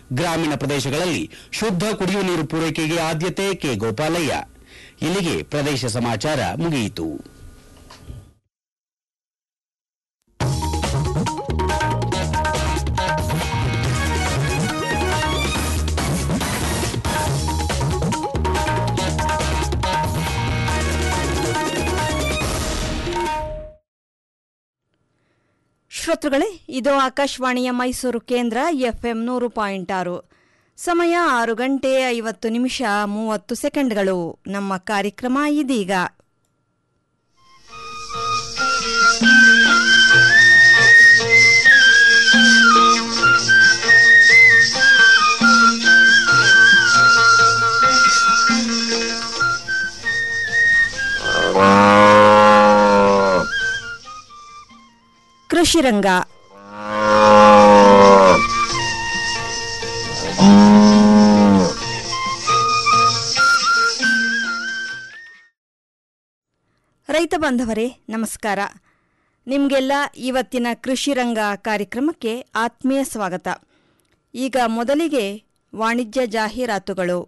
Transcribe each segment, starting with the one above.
ಗ್ರಾಮೀಣ ಪ್ರದೇಶಗಳಲ್ಲಿ ಶುದ್ಧ ಕುಡಿಯುವ ನೀರು ಪೂರೈಕೆಗೆ ಆದ್ಯತೆ ಕೆ ಗೋಪಾಲಯ್ಯ ಇಲ್ಲಿಗೆ ಪ್ರದೇಶ ಸಮಾಚಾರ ಮುಗಿಯಿತು ಶ್ರೋತೃಗಳೇ ಇದು ಆಕಾಶವಾಣಿಯ ಮೈಸೂರು ಕೇಂದ್ರ ಎಫ್ಎಂ ನೂರು ಪಾಯಿಂಟ್ ಆರು ಸಮಯ ಆರು ಗಂಟೆ ಐವತ್ತು ನಿಮಿಷ ಮೂವತ್ತು ಸೆಕೆಂಡ್ಗಳು ನಮ್ಮ ಕಾರ್ಯಕ್ರಮ ಇದೀಗ ಕೃಷಿ ರಂಗ ರೈತ ಬಾಂಧವರೇ ನಮಸ್ಕಾರ ನಿಮಗೆಲ್ಲ ಇವತ್ತಿನ ಕೃಷಿ ರಂಗ ಕಾರ್ಯಕ್ರಮಕ್ಕೆ ಆತ್ಮೀಯ ಸ್ವಾಗತ ಈಗ ಮೊದಲಿಗೆ ವಾಣಿಜ್ಯ ಜಾಹೀರಾತುಗಳು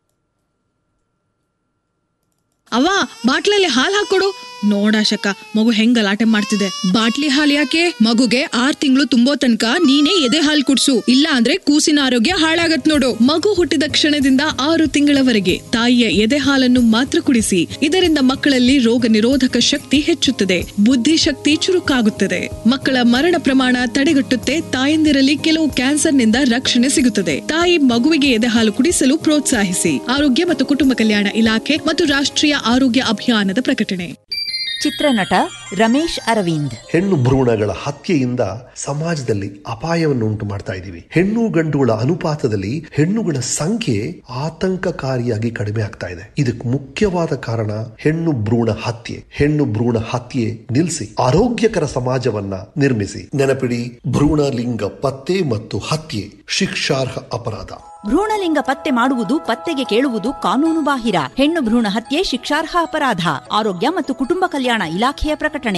ಅವ್ವ ಬಾಟ್ಲಲ್ಲಿ ಹಾಲ್ ಹಾಕೊಡು ನೋಡಾಶಕ ಮಗು ಹೆಂಗ್ ಗಲಾಟೆ ಮಾಡ್ತಿದೆ ಬಾಟ್ಲಿ ಹಾಲ್ ಯಾಕೆ ಮಗುಗೆ ಆರ್ ತಿಂಗಳು ತುಂಬೋ ತನಕ ನೀನೇ ಎದೆ ಹಾಲ್ ಕುಡ್ಸು ಇಲ್ಲ ಅಂದ್ರೆ ಕೂಸಿನ ಆರೋಗ್ಯ ಹಾಳಾಗತ್ ನೋಡು ಮಗು ಹುಟ್ಟಿದ ಕ್ಷಣದಿಂದ ಆರು ತಿಂಗಳವರೆಗೆ ತಾಯಿಯ ಎದೆ ಹಾಲನ್ನು ಮಾತ್ರ ಕುಡಿಸಿ ಇದರಿಂದ ಮಕ್ಕಳಲ್ಲಿ ರೋಗ ನಿರೋಧಕ ಶಕ್ತಿ ಹೆಚ್ಚುತ್ತದೆ ಬುದ್ಧಿಶಕ್ತಿ ಚುರುಕಾಗುತ್ತದೆ ಮಕ್ಕಳ ಮರಣ ಪ್ರಮಾಣ ತಡೆಗಟ್ಟುತ್ತೆ ತಾಯಂದಿರಲ್ಲಿ ಕೆಲವು ಕ್ಯಾನ್ಸರ್ನಿಂದ ರಕ್ಷಣೆ ಸಿಗುತ್ತದೆ ತಾಯಿ ಮಗುವಿಗೆ ಎದೆ ಹಾಲು ಕುಡಿಸಲು ಪ್ರೋತ್ಸಾಹಿಸಿ ಆರೋಗ್ಯ ಮತ್ತು ಕುಟುಂಬ ಕಲ್ಯಾಣ ಇಲಾಖೆ ಮತ್ತು ರಾಷ್ಟ್ರೀಯ ಆರೋಗ್ಯ ಅಭಿಯಾನದ ಪ್ರಕಟಣೆ ಚಿತ್ರನಟ ರಮೇಶ್ ಅರವಿಂದ್ ಹೆಣ್ಣು ಭ್ರೂಣಗಳ ಹತ್ಯೆಯಿಂದ ಸಮಾಜದಲ್ಲಿ ಅಪಾಯವನ್ನು ಉಂಟು ಮಾಡ್ತಾ ಇದ್ದೀವಿ ಹೆಣ್ಣು ಗಂಡುಗಳ ಅನುಪಾತದಲ್ಲಿ ಹೆಣ್ಣುಗಳ ಸಂಖ್ಯೆ ಆತಂಕಕಾರಿಯಾಗಿ ಕಡಿಮೆ ಆಗ್ತಾ ಇದೆ ಇದಕ್ಕೆ ಮುಖ್ಯವಾದ ಕಾರಣ ಹೆಣ್ಣು ಭ್ರೂಣ ಹತ್ಯೆ ಹೆಣ್ಣು ಭ್ರೂಣ ಹತ್ಯೆ ನಿಲ್ಲಿಸಿ ಆರೋಗ್ಯಕರ ಸಮಾಜವನ್ನ ನಿರ್ಮಿಸಿ ನೆನಪಿಡಿ ಭ್ರೂಣ ಲಿಂಗ ಪತ್ತೆ ಮತ್ತು ಹತ್ಯೆ ಶಿಕ್ಷಾರ್ಹ ಅಪರಾಧ ಭ್ರೂಣಲಿಂಗ ಪತ್ತೆ ಮಾಡುವುದು ಪತ್ತೆಗೆ ಕೇಳುವುದು ಕಾನೂನು ಬಾಹಿರ ಹೆಣ್ಣು ಭ್ರೂಣ ಹತ್ಯೆ ಶಿಕ್ಷಾರ್ಹ ಅಪರಾಧ ಆರೋಗ್ಯ ಮತ್ತು ಕುಟುಂಬ ಕಲ್ಯಾಣ ಇಲಾಖೆಯ ಪ್ರಕಟಣೆ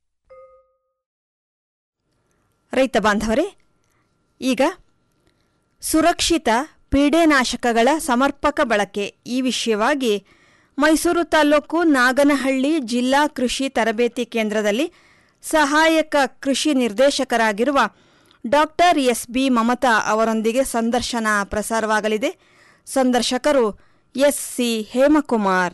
ರೈತ ಬಾಂಧವರೇ ಈಗ ಸುರಕ್ಷಿತ ಪೀಡೆನಾಶಕಗಳ ಸಮರ್ಪಕ ಬಳಕೆ ಈ ವಿಷಯವಾಗಿ ಮೈಸೂರು ತಾಲೂಕು ನಾಗನಹಳ್ಳಿ ಜಿಲ್ಲಾ ಕೃಷಿ ತರಬೇತಿ ಕೇಂದ್ರದಲ್ಲಿ ಸಹಾಯಕ ಕೃಷಿ ನಿರ್ದೇಶಕರಾಗಿರುವ ಡಾಕ್ಟರ್ ಎಸ್ ಬಿ ಮಮತಾ ಅವರೊಂದಿಗೆ ಸಂದರ್ಶನ ಪ್ರಸಾರವಾಗಲಿದೆ ಸಂದರ್ಶಕರು ಎಸ್ ಸಿ ಹೇಮಕುಮಾರ್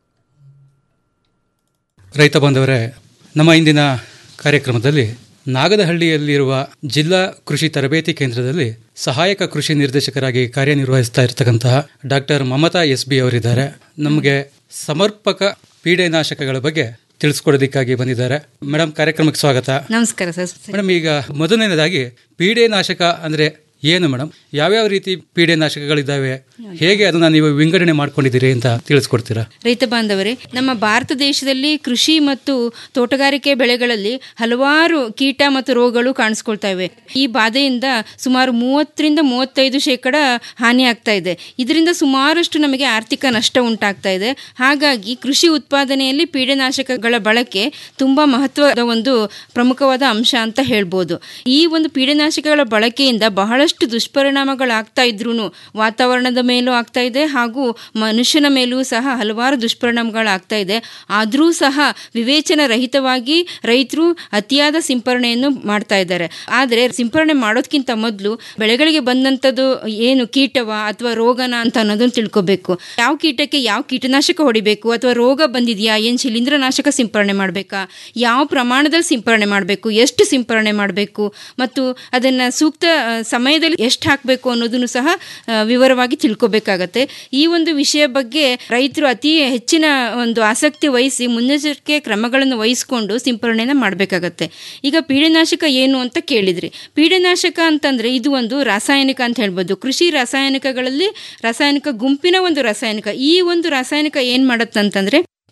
ರೈತ ಬಾಂಧವರೇ ನಮ್ಮ ಇಂದಿನ ಕಾರ್ಯಕ್ರಮದಲ್ಲಿ ನಾಗದಹಳ್ಳಿಯಲ್ಲಿರುವ ಜಿಲ್ಲಾ ಕೃಷಿ ತರಬೇತಿ ಕೇಂದ್ರದಲ್ಲಿ ಸಹಾಯಕ ಕೃಷಿ ನಿರ್ದೇಶಕರಾಗಿ ಕಾರ್ಯನಿರ್ವಹಿಸ್ತಾ ಇರತಕ್ಕಂತಹ ಡಾಕ್ಟರ್ ಮಮತಾ ಎಸ್ ಬಿ ಅವರಿದ್ದಾರೆ ನಮಗೆ ಸಮರ್ಪಕ ಪೀಡೆನಾಶಕಗಳ ಬಗ್ಗೆ ತಿಳಿಸ್ಕೊಡೋದಕ್ಕಾಗಿ ಬಂದಿದ್ದಾರೆ ಮೇಡಮ್ ಕಾರ್ಯಕ್ರಮಕ್ಕೆ ಸ್ವಾಗತ ನಮಸ್ಕಾರ ಸರ್ ಮೇಡಮ್ ಈಗ ಮೊದಲನೇದಾಗಿ ಪೀಡೆನಾಶಕ ಅಂದ್ರೆ ಏನು ಮೇಡಮ್ ಯಾವ್ಯಾವ ರೀತಿ ಪೀಡೆನಾಶಕಗಳಿದ್ದಾವೆ ಹೇಗೆ ಅದನ್ನ ನೀವು ವಿಂಗಡಣೆ ಮಾಡ್ಕೊಂಡಿದ್ದೀರಿ ಅಂತ ತಿಳಿಸ್ಕೊಡ್ತೀರಾ ರೈತ ಬಾಂಧವರೇ ನಮ್ಮ ಭಾರತ ದೇಶದಲ್ಲಿ ಕೃಷಿ ಮತ್ತು ತೋಟಗಾರಿಕೆ ಬೆಳೆಗಳಲ್ಲಿ ಹಲವಾರು ಕೀಟ ಮತ್ತು ರೋಗಗಳು ಕಾಣಿಸ್ಕೊಳ್ತಾ ಇವೆ ಈ ಬಾಧೆಯಿಂದ ಸುಮಾರು ಮೂವತ್ತರಿಂದ ಮೂವತ್ತೈದು ಶೇಕಡ ಹಾನಿ ಆಗ್ತಾ ಇದೆ ಇದರಿಂದ ಸುಮಾರಷ್ಟು ನಮಗೆ ಆರ್ಥಿಕ ನಷ್ಟ ಉಂಟಾಗ್ತಾ ಇದೆ ಹಾಗಾಗಿ ಕೃಷಿ ಉತ್ಪಾದನೆಯಲ್ಲಿ ಪೀಡನಾಶಕಗಳ ಬಳಕೆ ತುಂಬ ಮಹತ್ವದ ಒಂದು ಪ್ರಮುಖವಾದ ಅಂಶ ಅಂತ ಹೇಳ್ಬೋದು ಈ ಒಂದು ಪೀಡನಾಶಕಗಳ ಬಳಕೆಯಿಂದ ಬಹಳಷ್ಟು ದುಷ್ಪರಿಣಾಮಗಳಾಗ್ತಾ ಇದ್ರೂ ವಾತಾವರಣದ ಮೇಲೂ ಆಗ್ತಾ ಇದೆ ಹಾಗೂ ಮನುಷ್ಯನ ಮೇಲೂ ಸಹ ಹಲವಾರು ದುಷ್ಪರಿಣಾಮಗಳಾಗ್ತಾ ಇದೆ ಆದರೂ ಸಹ ವಿವೇಚನ ರಹಿತವಾಗಿ ರೈತರು ಅತಿಯಾದ ಸಿಂಪರಣೆಯನ್ನು ಮಾಡ್ತಾ ಇದ್ದಾರೆ ಆದರೆ ಸಿಂಪರಣೆ ಮಾಡೋದಕ್ಕಿಂತ ಮೊದಲು ಬೆಳೆಗಳಿಗೆ ಬಂದಂಥದ್ದು ಏನು ಕೀಟವ ಅಥವಾ ರೋಗನ ಅಂತ ಅನ್ನೋದನ್ನು ತಿಳ್ಕೊಬೇಕು ಯಾವ ಕೀಟಕ್ಕೆ ಯಾವ ಕೀಟನಾಶಕ ಹೊಡಿಬೇಕು ಅಥವಾ ರೋಗ ಬಂದಿದೆಯಾ ಏನು ಶಿಲೀಂಧ್ರನಾಶಕ ಸಿಂಪರಣೆ ಮಾಡಬೇಕಾ ಯಾವ ಪ್ರಮಾಣದಲ್ಲಿ ಸಿಂಪರಣೆ ಮಾಡಬೇಕು ಎಷ್ಟು ಸಿಂಪರಣೆ ಮಾಡಬೇಕು ಮತ್ತು ಅದನ್ನು ಸೂಕ್ತ ಆ, ಸಮಯದಲ್ಲಿ ಎಷ್ಟು ಹಾಕಬೇಕು ಅನ್ನೋದನ್ನು ಸಹ ಆ, ವಿವರವಾಗಿ ತಿಳ್ಕೊಬೇಕಾಗತ್ತೆ ಈ ಒಂದು ವಿಷಯ ಬಗ್ಗೆ ರೈತರು ಅತಿ ಹೆಚ್ಚಿನ ಒಂದು ಆಸಕ್ತಿ ವಹಿಸಿ ಮುನ್ನೆಚ್ಚರಿಕೆ ಕ್ರಮಗಳನ್ನು ವಹಿಸಿಕೊಂಡು ಸಿಂಪರಣೆನ ಮಾಡಬೇಕಾಗತ್ತೆ ಈಗ ಪೀಡೆನಾಶಕ ಏನು ಅಂತ ಕೇಳಿದ್ರಿ ಪೀಡೆನಾಶಕ ಅಂತಂದ್ರೆ ಇದು ಒಂದು ರಾಸಾಯನಿಕ ಅಂತ ಹೇಳ್ಬೋದು ಕೃಷಿ ರಾಸಾಯನಿಕಗಳಲ್ಲಿ ರಾಸಾಯನಿಕ ಗುಂಪಿನ ಒಂದು ರಾಸಾಯನಿಕ ಈ ಒಂದು ರಾಸಾಯನಿಕ ಏನು ಮಾಡತ್ತಂತಂದ್ರೆ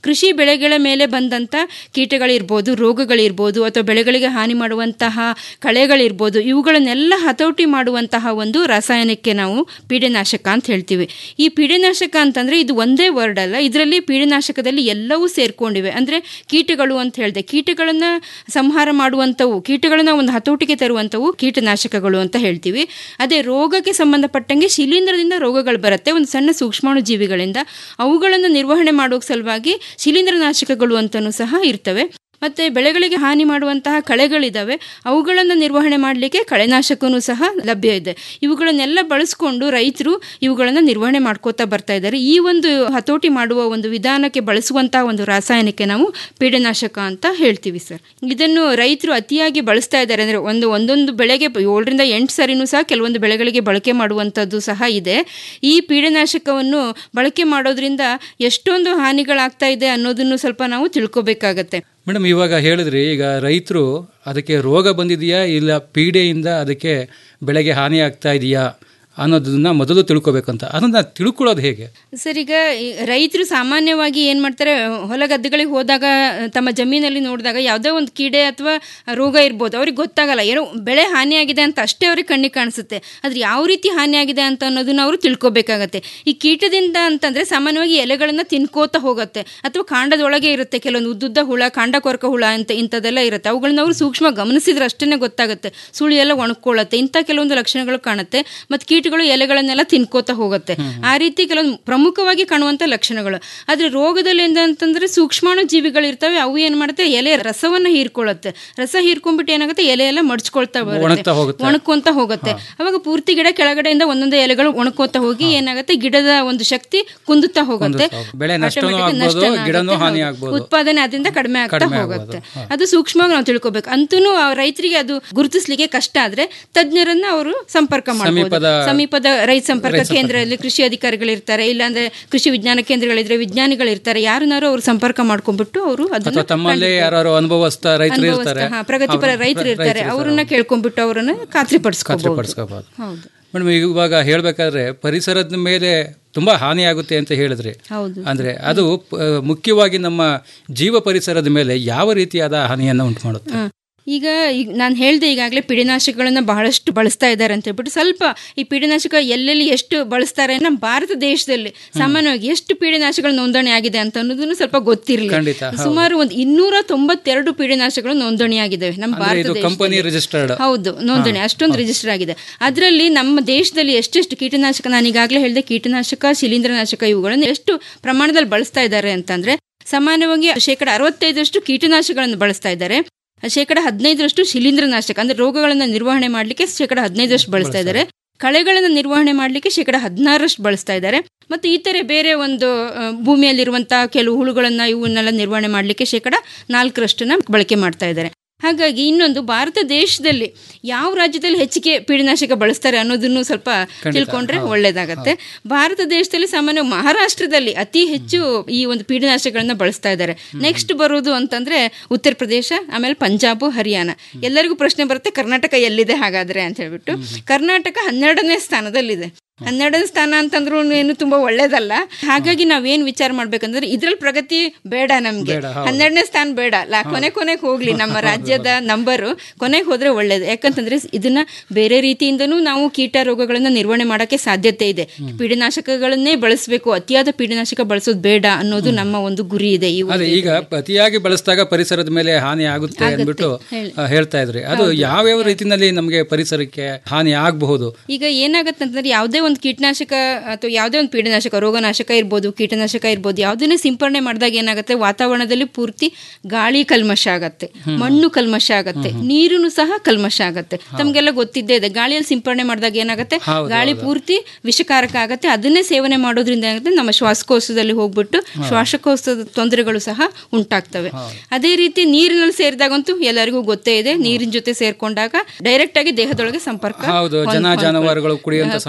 ಕೃಷಿ ಬೆಳೆಗಳ ಮೇಲೆ ಬಂದಂಥ ಕೀಟಗಳಿರ್ಬೋದು ರೋಗಗಳಿರ್ಬೋದು ಅಥವಾ ಬೆಳೆಗಳಿಗೆ ಹಾನಿ ಮಾಡುವಂತಹ ಕಳೆಗಳಿರ್ಬೋದು ಇವುಗಳನ್ನೆಲ್ಲ ಹತೋಟಿ ಮಾಡುವಂತಹ ಒಂದು ರಾಸಾಯನಿಕಕ್ಕೆ ನಾವು ಪೀಡೆನಾಶಕ ಅಂತ ಹೇಳ್ತೀವಿ ಈ ಪೀಡೆನಾಶಕ ಅಂತಂದ್ರೆ ಇದು ಒಂದೇ ವರ್ಡ್ ಅಲ್ಲ ಇದರಲ್ಲಿ ಪೀಡೆನಾಶಕದಲ್ಲಿ ಎಲ್ಲವೂ ಸೇರ್ಕೊಂಡಿವೆ ಅಂದ್ರೆ ಕೀಟಗಳು ಅಂತ ಹೇಳಿದೆ ಕೀಟಗಳನ್ನ ಸಂಹಾರ ಮಾಡುವಂಥವು ಕೀಟಗಳನ್ನ ಒಂದು ಹತೋಟಿಗೆ ತರುವಂಥವು ಕೀಟನಾಶಕಗಳು ಅಂತ ಹೇಳ್ತೀವಿ ಅದೇ ರೋಗಕ್ಕೆ ಸಂಬಂಧಪಟ್ಟಂಗೆ ಶಿಲೀಂಧ್ರದಿಂದ ರೋಗಗಳು ಬರುತ್ತೆ ಒಂದು ಸಣ್ಣ ಸೂಕ್ಷ್ಮಾಣು ಜೀವಿಗಳಿಂದ ಅವುಗಳನ್ನು ನಿರ್ವಹಣೆ ಮಾಡುವ ಸಲುವಾಗಿ ಶಿಲೀಂಧ್ರನಾಶಕಗಳು ಅಂತಲೂ ಸಹ ಇರ್ತವೆ ಮತ್ತು ಬೆಳೆಗಳಿಗೆ ಹಾನಿ ಮಾಡುವಂತಹ ಕಳೆಗಳಿದ್ದಾವೆ ಅವುಗಳನ್ನು ನಿರ್ವಹಣೆ ಮಾಡಲಿಕ್ಕೆ ಕಳೆನಾಶಕನೂ ಸಹ ಲಭ್ಯ ಇದೆ ಇವುಗಳನ್ನೆಲ್ಲ ಬಳಸ್ಕೊಂಡು ರೈತರು ಇವುಗಳನ್ನು ನಿರ್ವಹಣೆ ಮಾಡ್ಕೋತಾ ಬರ್ತಾ ಇದ್ದಾರೆ ಈ ಒಂದು ಹತೋಟಿ ಮಾಡುವ ಒಂದು ವಿಧಾನಕ್ಕೆ ಬಳಸುವಂತಹ ಒಂದು ರಾಸಾಯನಿಕ ನಾವು ಪೀಡನಾಶಕ ಅಂತ ಹೇಳ್ತೀವಿ ಸರ್ ಇದನ್ನು ರೈತರು ಅತಿಯಾಗಿ ಬಳಸ್ತಾ ಇದ್ದಾರೆ ಅಂದರೆ ಒಂದು ಒಂದೊಂದು ಬೆಳೆಗೆ ಏಳರಿಂದ ಎಂಟು ಸರಿನೂ ಸಹ ಕೆಲವೊಂದು ಬೆಳೆಗಳಿಗೆ ಬಳಕೆ ಮಾಡುವಂಥದ್ದು ಸಹ ಇದೆ ಈ ಪೀಡನಾಶಕವನ್ನು ಬಳಕೆ ಮಾಡೋದ್ರಿಂದ ಎಷ್ಟೊಂದು ಹಾನಿಗಳಾಗ್ತಾ ಇದೆ ಅನ್ನೋದನ್ನು ಸ್ವಲ್ಪ ನಾವು ತಿಳ್ಕೊಬೇಕಾಗತ್ತೆ ಮೇಡಮ್ ಇವಾಗ ಹೇಳಿದ್ರಿ ಈಗ ರೈತರು ಅದಕ್ಕೆ ರೋಗ ಬಂದಿದೆಯಾ ಇಲ್ಲ ಪೀಡೆಯಿಂದ ಅದಕ್ಕೆ ಬೆಳೆಗೆ ಹಾನಿ ಆಗ್ತಾ ಇದೆಯಾ ಅನ್ನೋದನ್ನ ಮೊದಲು ತಿಳ್ಕೊಬೇಕಂತ ಅದನ್ನ ತಿಳ್ಕೊಳ್ಳೋದು ಹೇಗೆ ಸರ್ ಈಗ ಈ ರೈತರು ಸಾಮಾನ್ಯವಾಗಿ ಏನು ಮಾಡ್ತಾರೆ ಹೊಲ ಗದ್ದೆಗಳಿಗೆ ಹೋದಾಗ ತಮ್ಮ ಜಮೀನಲ್ಲಿ ನೋಡಿದಾಗ ಯಾವುದೋ ಒಂದು ಕೀಡೆ ಅಥವಾ ರೋಗ ಇರ್ಬೋದು ಅವ್ರಿಗೆ ಗೊತ್ತಾಗಲ್ಲ ಏನೋ ಬೆಳೆ ಹಾನಿಯಾಗಿದೆ ಅಂತ ಅಷ್ಟೇ ಅವ್ರಿಗೆ ಕಣ್ಣಿಗೆ ಕಾಣಿಸುತ್ತೆ ಆದ್ರೆ ಯಾವ ರೀತಿ ಹಾನಿಯಾಗಿದೆ ಅಂತ ಅನ್ನೋದನ್ನ ಅವರು ತಿಳ್ಕೊಬೇಕಾಗತ್ತೆ ಈ ಕೀಟದಿಂದ ಅಂತಂದ್ರೆ ಸಾಮಾನ್ಯವಾಗಿ ಎಲೆಗಳನ್ನ ತಿನ್ಕೋತಾ ಹೋಗುತ್ತೆ ಅಥವಾ ಕಾಂಡದೊಳಗೆ ಇರುತ್ತೆ ಕೆಲವೊಂದು ಉದ್ದುದ್ದ ಹುಳ ಕಾಂಡ ಕೊರಕ ಹುಳ ಅಂತ ಇಂಥದ್ದೆಲ್ಲ ಇರುತ್ತೆ ಅವುಗಳನ್ನ ಅವರು ಸೂಕ್ಷ್ಮ ಗಮನಿಸಿದ್ರೆ ಅಷ್ಟೇ ಗೊತ್ತಾಗುತ್ತೆ ಸುಳಿ ಎಲ್ಲ ಒಣಕೊಳ್ಳುತ್ತೆ ಇಂಥ ಕೆಲವೊಂದು ಲಕ್ಷಣಗಳು ಕಾಣುತ್ತೆ ಮತ್ತು ಕೀಟಗಳು ಎಲೆಗಳನ್ನೆಲ್ಲ ತಿನ್ಕೋತಾ ಹೋಗುತ್ತೆ ಆ ರೀತಿ ಕೆಲವೊಂದು ಪ್ರಮುಖವಾಗಿ ಕಾಣುವಂಥ ಲಕ್ಷಣಗಳು ಆದರೆ ರೋಗದಲ್ಲಿ ಏನಂತಂದ್ರೆ ಸೂಕ್ಷ್ಮಾಣು ಜೀವಿಗಳು ಇರ್ತವೆ ಅವು ಏನು ಮಾಡುತ್ತೆ ಎಲೆ ರಸವನ್ನ ಹೀರ್ಕೊಳ್ಳುತ್ತೆ ರಸ ಹೀರ್ಕೊಂಡ್ಬಿಟ್ಟು ಏನಾಗುತ್ತೆ ಎಲೆ ಎಲ್ಲ ಮಡ್ಚ್ಕೊಳ್ತಾ ಒಣಗ್ತಾ ಬರುತ್ತೆ ಹೋಗುತ್ತೆ. ಒಣಕೊಂತ ಹೋಗುತ್ತೆ ಅವಾಗ ಪೂರ್ತಿ ಗಿಡ ಕೆಳಗಡೆಯಿಂದ ಒಂದೊಂದೇ ಎಲೆಗಳು ಒಣಕೋತಾ ಹೋಗಿ ಏನಾಗುತ್ತೆ ಗಿಡದ ಒಂದು ಶಕ್ತಿ ಕುಂದುತ್ತಾ ಹೋಗುತ್ತೆ ಕುಂದುತ್ತಾ ಹೋಗುತ್ತೆ. ಬೆಳೆ ನಷ್ಟನೂ Automatic ಆಗ್ಬೋದು, ನಷ್ಟನೂ ಗಿಡನೂ ಆಗುತ್ತೆ, ಹಾನಿ ಹೌದು. ಆಗ್ಬೋದು. ಉತ್ಪಾದನೆ ಅದರಿಂದ ಕಡಿಮೆ ಆಗ್ತಾ ಕಡಿಮೆ ಹೋಗುತ್ತೆ ಆಗ್ಬೋದು. ಅದು ಸೂಕ್ಷ್ಮವಾಗಿ ನಾವು ತಿಳ್ಕೊಬೇಕು ಅಂತೂ ರೈತರಿಗೆ ಅದು ಗುರುತಿಸ್ಲಿಕ್ಕೆ ಕಷ್ಟ ಆದ್ರೆ ತಜ್ಞರನ್ನ ಅವರು ಸಂಪರ್ಕ ಮಾಡಬಹುದು ಸಮೀಪದ- ಸಮೀಪದ ರೈತ ಸಂಪರ್ಕ ಕೇಂದ್ರದಲ್ಲಿ ಕೃಷಿ ಅಧಿಕಾರಿಗಳಿರ್ತಾರೆ ಇಲ್ಲಾಂದ್ರೆ ಕೃಷಿ ವಿಜ್ಞಾನ ಕೇಂದ್ರಗಳಿದ್ರೆ ವಿಜ್ಞಾನಿಗಳಿರ್ತಾರೆ ಯಾರನ್ನಾರು ಅವ್ರು ಸಂಪರ್ಕ ಮಾಡ್ಕೊಂಡ್ಬಿಟ್ಟು ಅವರು ಅದನ್ನ ಅಥವಾ ತಮ್ಮಲ್ಲೇ ಯಾರು ಅನುಭವಸ್ಥ ರೈತರು ಅನುಭವಸ್ಥ, ಇರ್ತಾರೆ ಹಾ, ಪ್ರಗತಿಪರ ಅವ್ರು- ರೈತರು ಇರ್ತಾರೆ ರೈತರು ಅವ್ರನ್ನ ಕೇಳ್ಕೊಂಡ್ಬಿಟ್ಟು ಅವರನ್ನ ಖಾತ್ರಿಪಡಿಸ್ಕೋಬಹುದು ಖಾತ್ರಿಪಡಿಸ್ಕೋಬಹುದು ಹೌದು ಮೇಡಮ್ ಇವಾಗ ಹೇಳ್ಬೇಕಾದ್ರೆ ಪರಿಸರದ ಮೇಲೆ ತುಂಬಾ ಹಾನಿ ಆಗುತ್ತೆ ಅಂತ ಹೇಳಿದ್ರಿ ಹೌದು ಅಂದ್ರೆ ಅದು ಪ- ಮುಖ್ಯವಾಗಿ ನಮ್ಮ ಜೀವ ಪರಿಸರದ ಮೇಲೆ ಯಾವ ರೀತಿಯಾದ ಹಾನಿಯನ್ನು ಉಂಟು ಮಾಡುತ್ತೆ ಹ. ಈಗ ಈಗ ನಾನು ಹೇಳಿದೆ ಈಗಾಗಲೇ ಪೀಡನಾಶಕಗಳನ್ನ ಬಹಳಷ್ಟು ಬಳಸ್ತಾ ಇದ್ದಾರೆ ಅಂತ ಹೇಳ್ಬಿಟ್ಟು ಸ್ವಲ್ಪ ಈ ಪೀಡನಾಶಕ ಎಲ್ಲೆಲ್ಲಿ ಎಷ್ಟು ಬಳಸ್ತಾರೆ ನಮ್ಮ ಭಾರತ ದೇಶದಲ್ಲಿ ಸಾಮಾನ್ಯವಾಗಿ ಎಷ್ಟು ಪೀಡನಾಶಕಗಳು ನೋಂದಣಿ ಆಗಿದೆ ಅಂತ ಅನ್ನೋದನ್ನು ಸ್ವಲ್ಪ ಗೊತ್ತಿರಲಿ ಖಂಡಿತ, ಹೌದು. ಸುಮಾರು ಒಂದು ಇನ್ನೂರ ತೊಂಬತ್ತೆರಡು ಪೀಡನಾಶಕಗಳು ನೋಂದಣಿಯಾಗಿದ್ದಾವೆ ನಮ್ಮ ಅಂದ್ರೆ ಭಾರತ ಇದು ಕಂಪನಿ ದೇಶದಲ್ಲಿ. ರಿಜಿಸ್ಟರ್ಡ್ ಹೌದು ನೋಂದಣಿ ಅಷ್ಟೊಂದು ರಿಜಿಸ್ಟರ್ ಆಗಿದೆ ಅದರಲ್ಲಿ ನಮ್ಮ ದೇಶದಲ್ಲಿ ಎಷ್ಟೆಷ್ಟು ಕೀಟನಾಶಕ ನಾನು ಈಗಾಗಲೇ ಹೇಳಿದೆ ಕೀಟನಾಶಕ ಶಿಲೀಂಧ್ರನಾಶಕ ಇವುಗಳನ್ನು ಎಷ್ಟು ಪ್ರಮಾಣದಲ್ಲಿ ಬಳಸ್ತಾ ಇದ್ದಾರೆ ಅಂತಂದ್ರೆ ಸಾಮಾನ್ಯವಾಗಿ ಶೇಕಡ ಅರವತ್ತೈದರಷ್ಟು ಕೀಟನಾಶಕಗಳನ್ನು ಬಳಸ್ತಾ ಇದ್ದಾರೆ ಶೇಕಡ ಹದಿನೈದರಷ್ಟು ಶಿಲೀಂಧ್ರನಾಶಕ ಅಂದ್ರೆ ರೋಗಗಳನ್ನು ನಿರ್ವಹಣೆ ಮಾಡಲಿಕ್ಕೆ ಶೇಕಡ ಹದಿನೈದರಷ್ಟು ಬಳಸ್ತಾ ಇದ್ದಾರೆ ಕಳೆಗಳನ್ನು ನಿರ್ವಹಣೆ ಮಾಡಲಿಕ್ಕೆ ಶೇಕಡ ಹದಿನಾರರಷ್ಟು ಬಳಸ್ತಾ ಇದ್ದಾರೆ ಮತ್ತು ಇತರೆ ಬೇರೆ ಒಂದು ಆ, ಭೂಮಿಯಲ್ಲಿರುವಂತಹ ಕೆಲವು ಹುಳುಗಳನ್ನ ಇವನ್ನೆಲ್ಲ ನಿರ್ವಹಣೆ ಮಾಡಲಿಕ್ಕೆ ಶೇಕಡ ನಾಲ್ಕರಷ್ಟನ್ನ ಬಳಕೆ ಮಾಡ್ತಾ ಇದ್ದಾರೆ ಹಾಗಾಗಿ ಇನ್ನೊಂದು ಭಾರತ ದೇಶದಲ್ಲಿ ಯಾವ ರಾಜ್ಯದಲ್ಲಿ ಹೆಚ್ಚಿಗೆ ಪೀಡನಾಶಕ ಬಳಸ್ತಾರೆ ಅನ್ನೋದನ್ನು ಸ್ವಲ್ಪ ತಿಳ್ಕೊಂಡ್ರೆ ಒಳ್ಳೇದಾಗತ್ತೆ ಭಾರತ ದೇಶದಲ್ಲಿ ಸಾಮಾನ್ಯ ಮಹಾರಾಷ್ಟ್ರದಲ್ಲಿ ಅತಿ ಹೆಚ್ಚು ಈ ಒಂದು ಪೀಡನಾಶಕಗಳನ್ನ ಬಳಸ್ತಾ ಇದ್ದಾರೆ ನೆಕ್ಸ್ಟ್ ಬರೋದು ಅಂತಂದ್ರೆ ಉತ್ತರ ಪ್ರದೇಶ ಆಮೇಲೆ ಪಂಜಾಬ್ ಹರಿಯಾಣ ಎಲ್ಲರಿಗೂ ಪ್ರಶ್ನೆ ಬರುತ್ತೆ ಕರ್ನಾಟಕ ಎಲ್ಲಿದೆ ಹಾಗಾದ್ರೆ ಅಂತ ಹೇಳ್ಬಿಟ್ಟು ಕರ್ನಾಟಕ ಹನ್ನೆರಡನೇ ಸ್ಥಾನದಲ್ಲಿದೆ ಹನ್ನೆರಡನೇ ಸ್ಥಾನ ಅಂತಂದ್ರೂ ಏನು ತುಂಬಾ ಒಳ್ಳೇದಲ್ಲ ಹಾಗಾಗಿ ನಾವೇನ್ ವಿಚಾರ ಮಾಡ್ಬೇಕಂದ್ರೆ ಇದ್ರಲ್ಲಿ ಪ್ರಗತಿ ಬೇಡ ನಮ್ಗೆ ಹನ್ನೆರಡನೇ ಸ್ಥಾನ ಬೇಡ ಲಾ ಕೊನೆ ಕೊನೆಗೆ ಹೋಗ್ಲಿ ನಮ್ಮ ರಾಜ್ಯದ ನಂಬರು ಕೊನೆಗೆ ಹೋದ್ರೆ ಒಳ್ಳೇದು ಯಾಕಂತಂದ್ರೆ ಇದನ್ನ ಬೇರೆ ರೀತಿಯಿಂದನೂ ನಾವು ಕೀಟ ರೋಗಗಳನ್ನ ನಿರ್ವಹಣೆ ಮಾಡಕ್ಕೆ ಸಾಧ್ಯತೆ ಇದೆ ಪೀಡನಾಶಕಗಳನ್ನೇ ಬಳಸಬೇಕು ಅತಿಯಾದ ಪೀಡನಾಶಕ ಬಳಸೋದು ಬೇಡ ಅನ್ನೋದು ನಮ್ಮ ಒಂದು ಗುರಿ ಇದೆ ಈ ಅದೇ ಈಗ ಅತಿಯಾಗಿ ಬಳಸಿದಾಗ ಪರಿಸರದ ಮೇಲೆ ಹಾನಿ ಆಗುತ್ತೆ ಅಂದ್ಬಿಟ್ಟು ಆ, ಹೇಳ್ತಾ ಇದ್ರಿ ಅದು ಯಾವ್ಯಾವ ರೀತಿನಲ್ಲಿ ನಮಗೆ ಪರಿಸರಕ್ಕೆ ಹಾನಿ ಆಗಬಹುದು ಈಗ ಏನಾಗತ್ತಂತಂದ್ರೆ ಯಾವುದೇ ಒಂದು ಕೀಟನಾಶಕ ಅಥವಾ ಯಾವುದೇ ಒಂದು ಪೀಡನಾಶಕ ರೋಗನಾಶಕ ಇರ್ಬೋದು ಕೀಟನಾಶಕ ಇರ್ಬೋದು ಯಾವುದನ್ನೇ ಸಿಂಪರಣೆ ಮಾಡಿದಾಗ ಏನಾಗುತ್ತೆ ವಾತಾವರಣದಲ್ಲಿ ಪೂರ್ತಿ ಗಾಳಿ ಕಲ್ಮಶ ಆಗತ್ತೆ ಮಣ್ಣು ಕಲ್ಮಶ ಆಗತ್ತೆ ನೀರು ಸಹ ಕಲ್ಮಶ ಆಗತ್ತೆ ತಮ್ಗೆಲ್ಲ ಗೊತ್ತಿದ್ದೇ ಇದೆ ಗಾಳಿಯಲ್ಲಿ ಸಿಂಪರಣೆ ಮಾಡಿದಾಗ ಏನಾಗುತ್ತೆ ಗಾಳಿ ಪೂರ್ತಿ ವಿಷಕಾರಕ ಆಗತ್ತೆ ಅದನ್ನೇ ಸೇವನೆ ಮಾಡೋದ್ರಿಂದ ಏನಾಗುತ್ತೆ ನಮ್ಮ ಶ್ವಾಸಕೋಶದಲ್ಲಿ ಹೋಗ್ಬಿಟ್ಟು ಶ್ವಾಸಕೋಶದ ತೊಂದರೆಗಳು ಸಹ ಉಂಟಾಗ್ತವೆ ಅದೇ ರೀತಿ ನೀರಿನಲ್ಲಿ ಸೇರಿದಾಗಂತೂ ಎಲ್ಲರಿಗೂ ಗೊತ್ತೇ ಇದೆ ನೀರಿನ ಜೊತೆ ಸೇರ್ಕೊಂಡಾಗ ಡೈರೆಕ್ಟ್ ಆಗಿ ದೇಹದೊಳಗೆ ಸಂಪರ್ಕ ಹೌದು ಹೊಂದ್- ಜನ ಹೊಂದ್ಕೊಳ್ಳುತ್ತೆ. ಜಾನುವಾರುಗಳು ಕುಡಿಯುವಂತ ಆ, ಸಂಭವ ಕುಡಿಯುವಂತ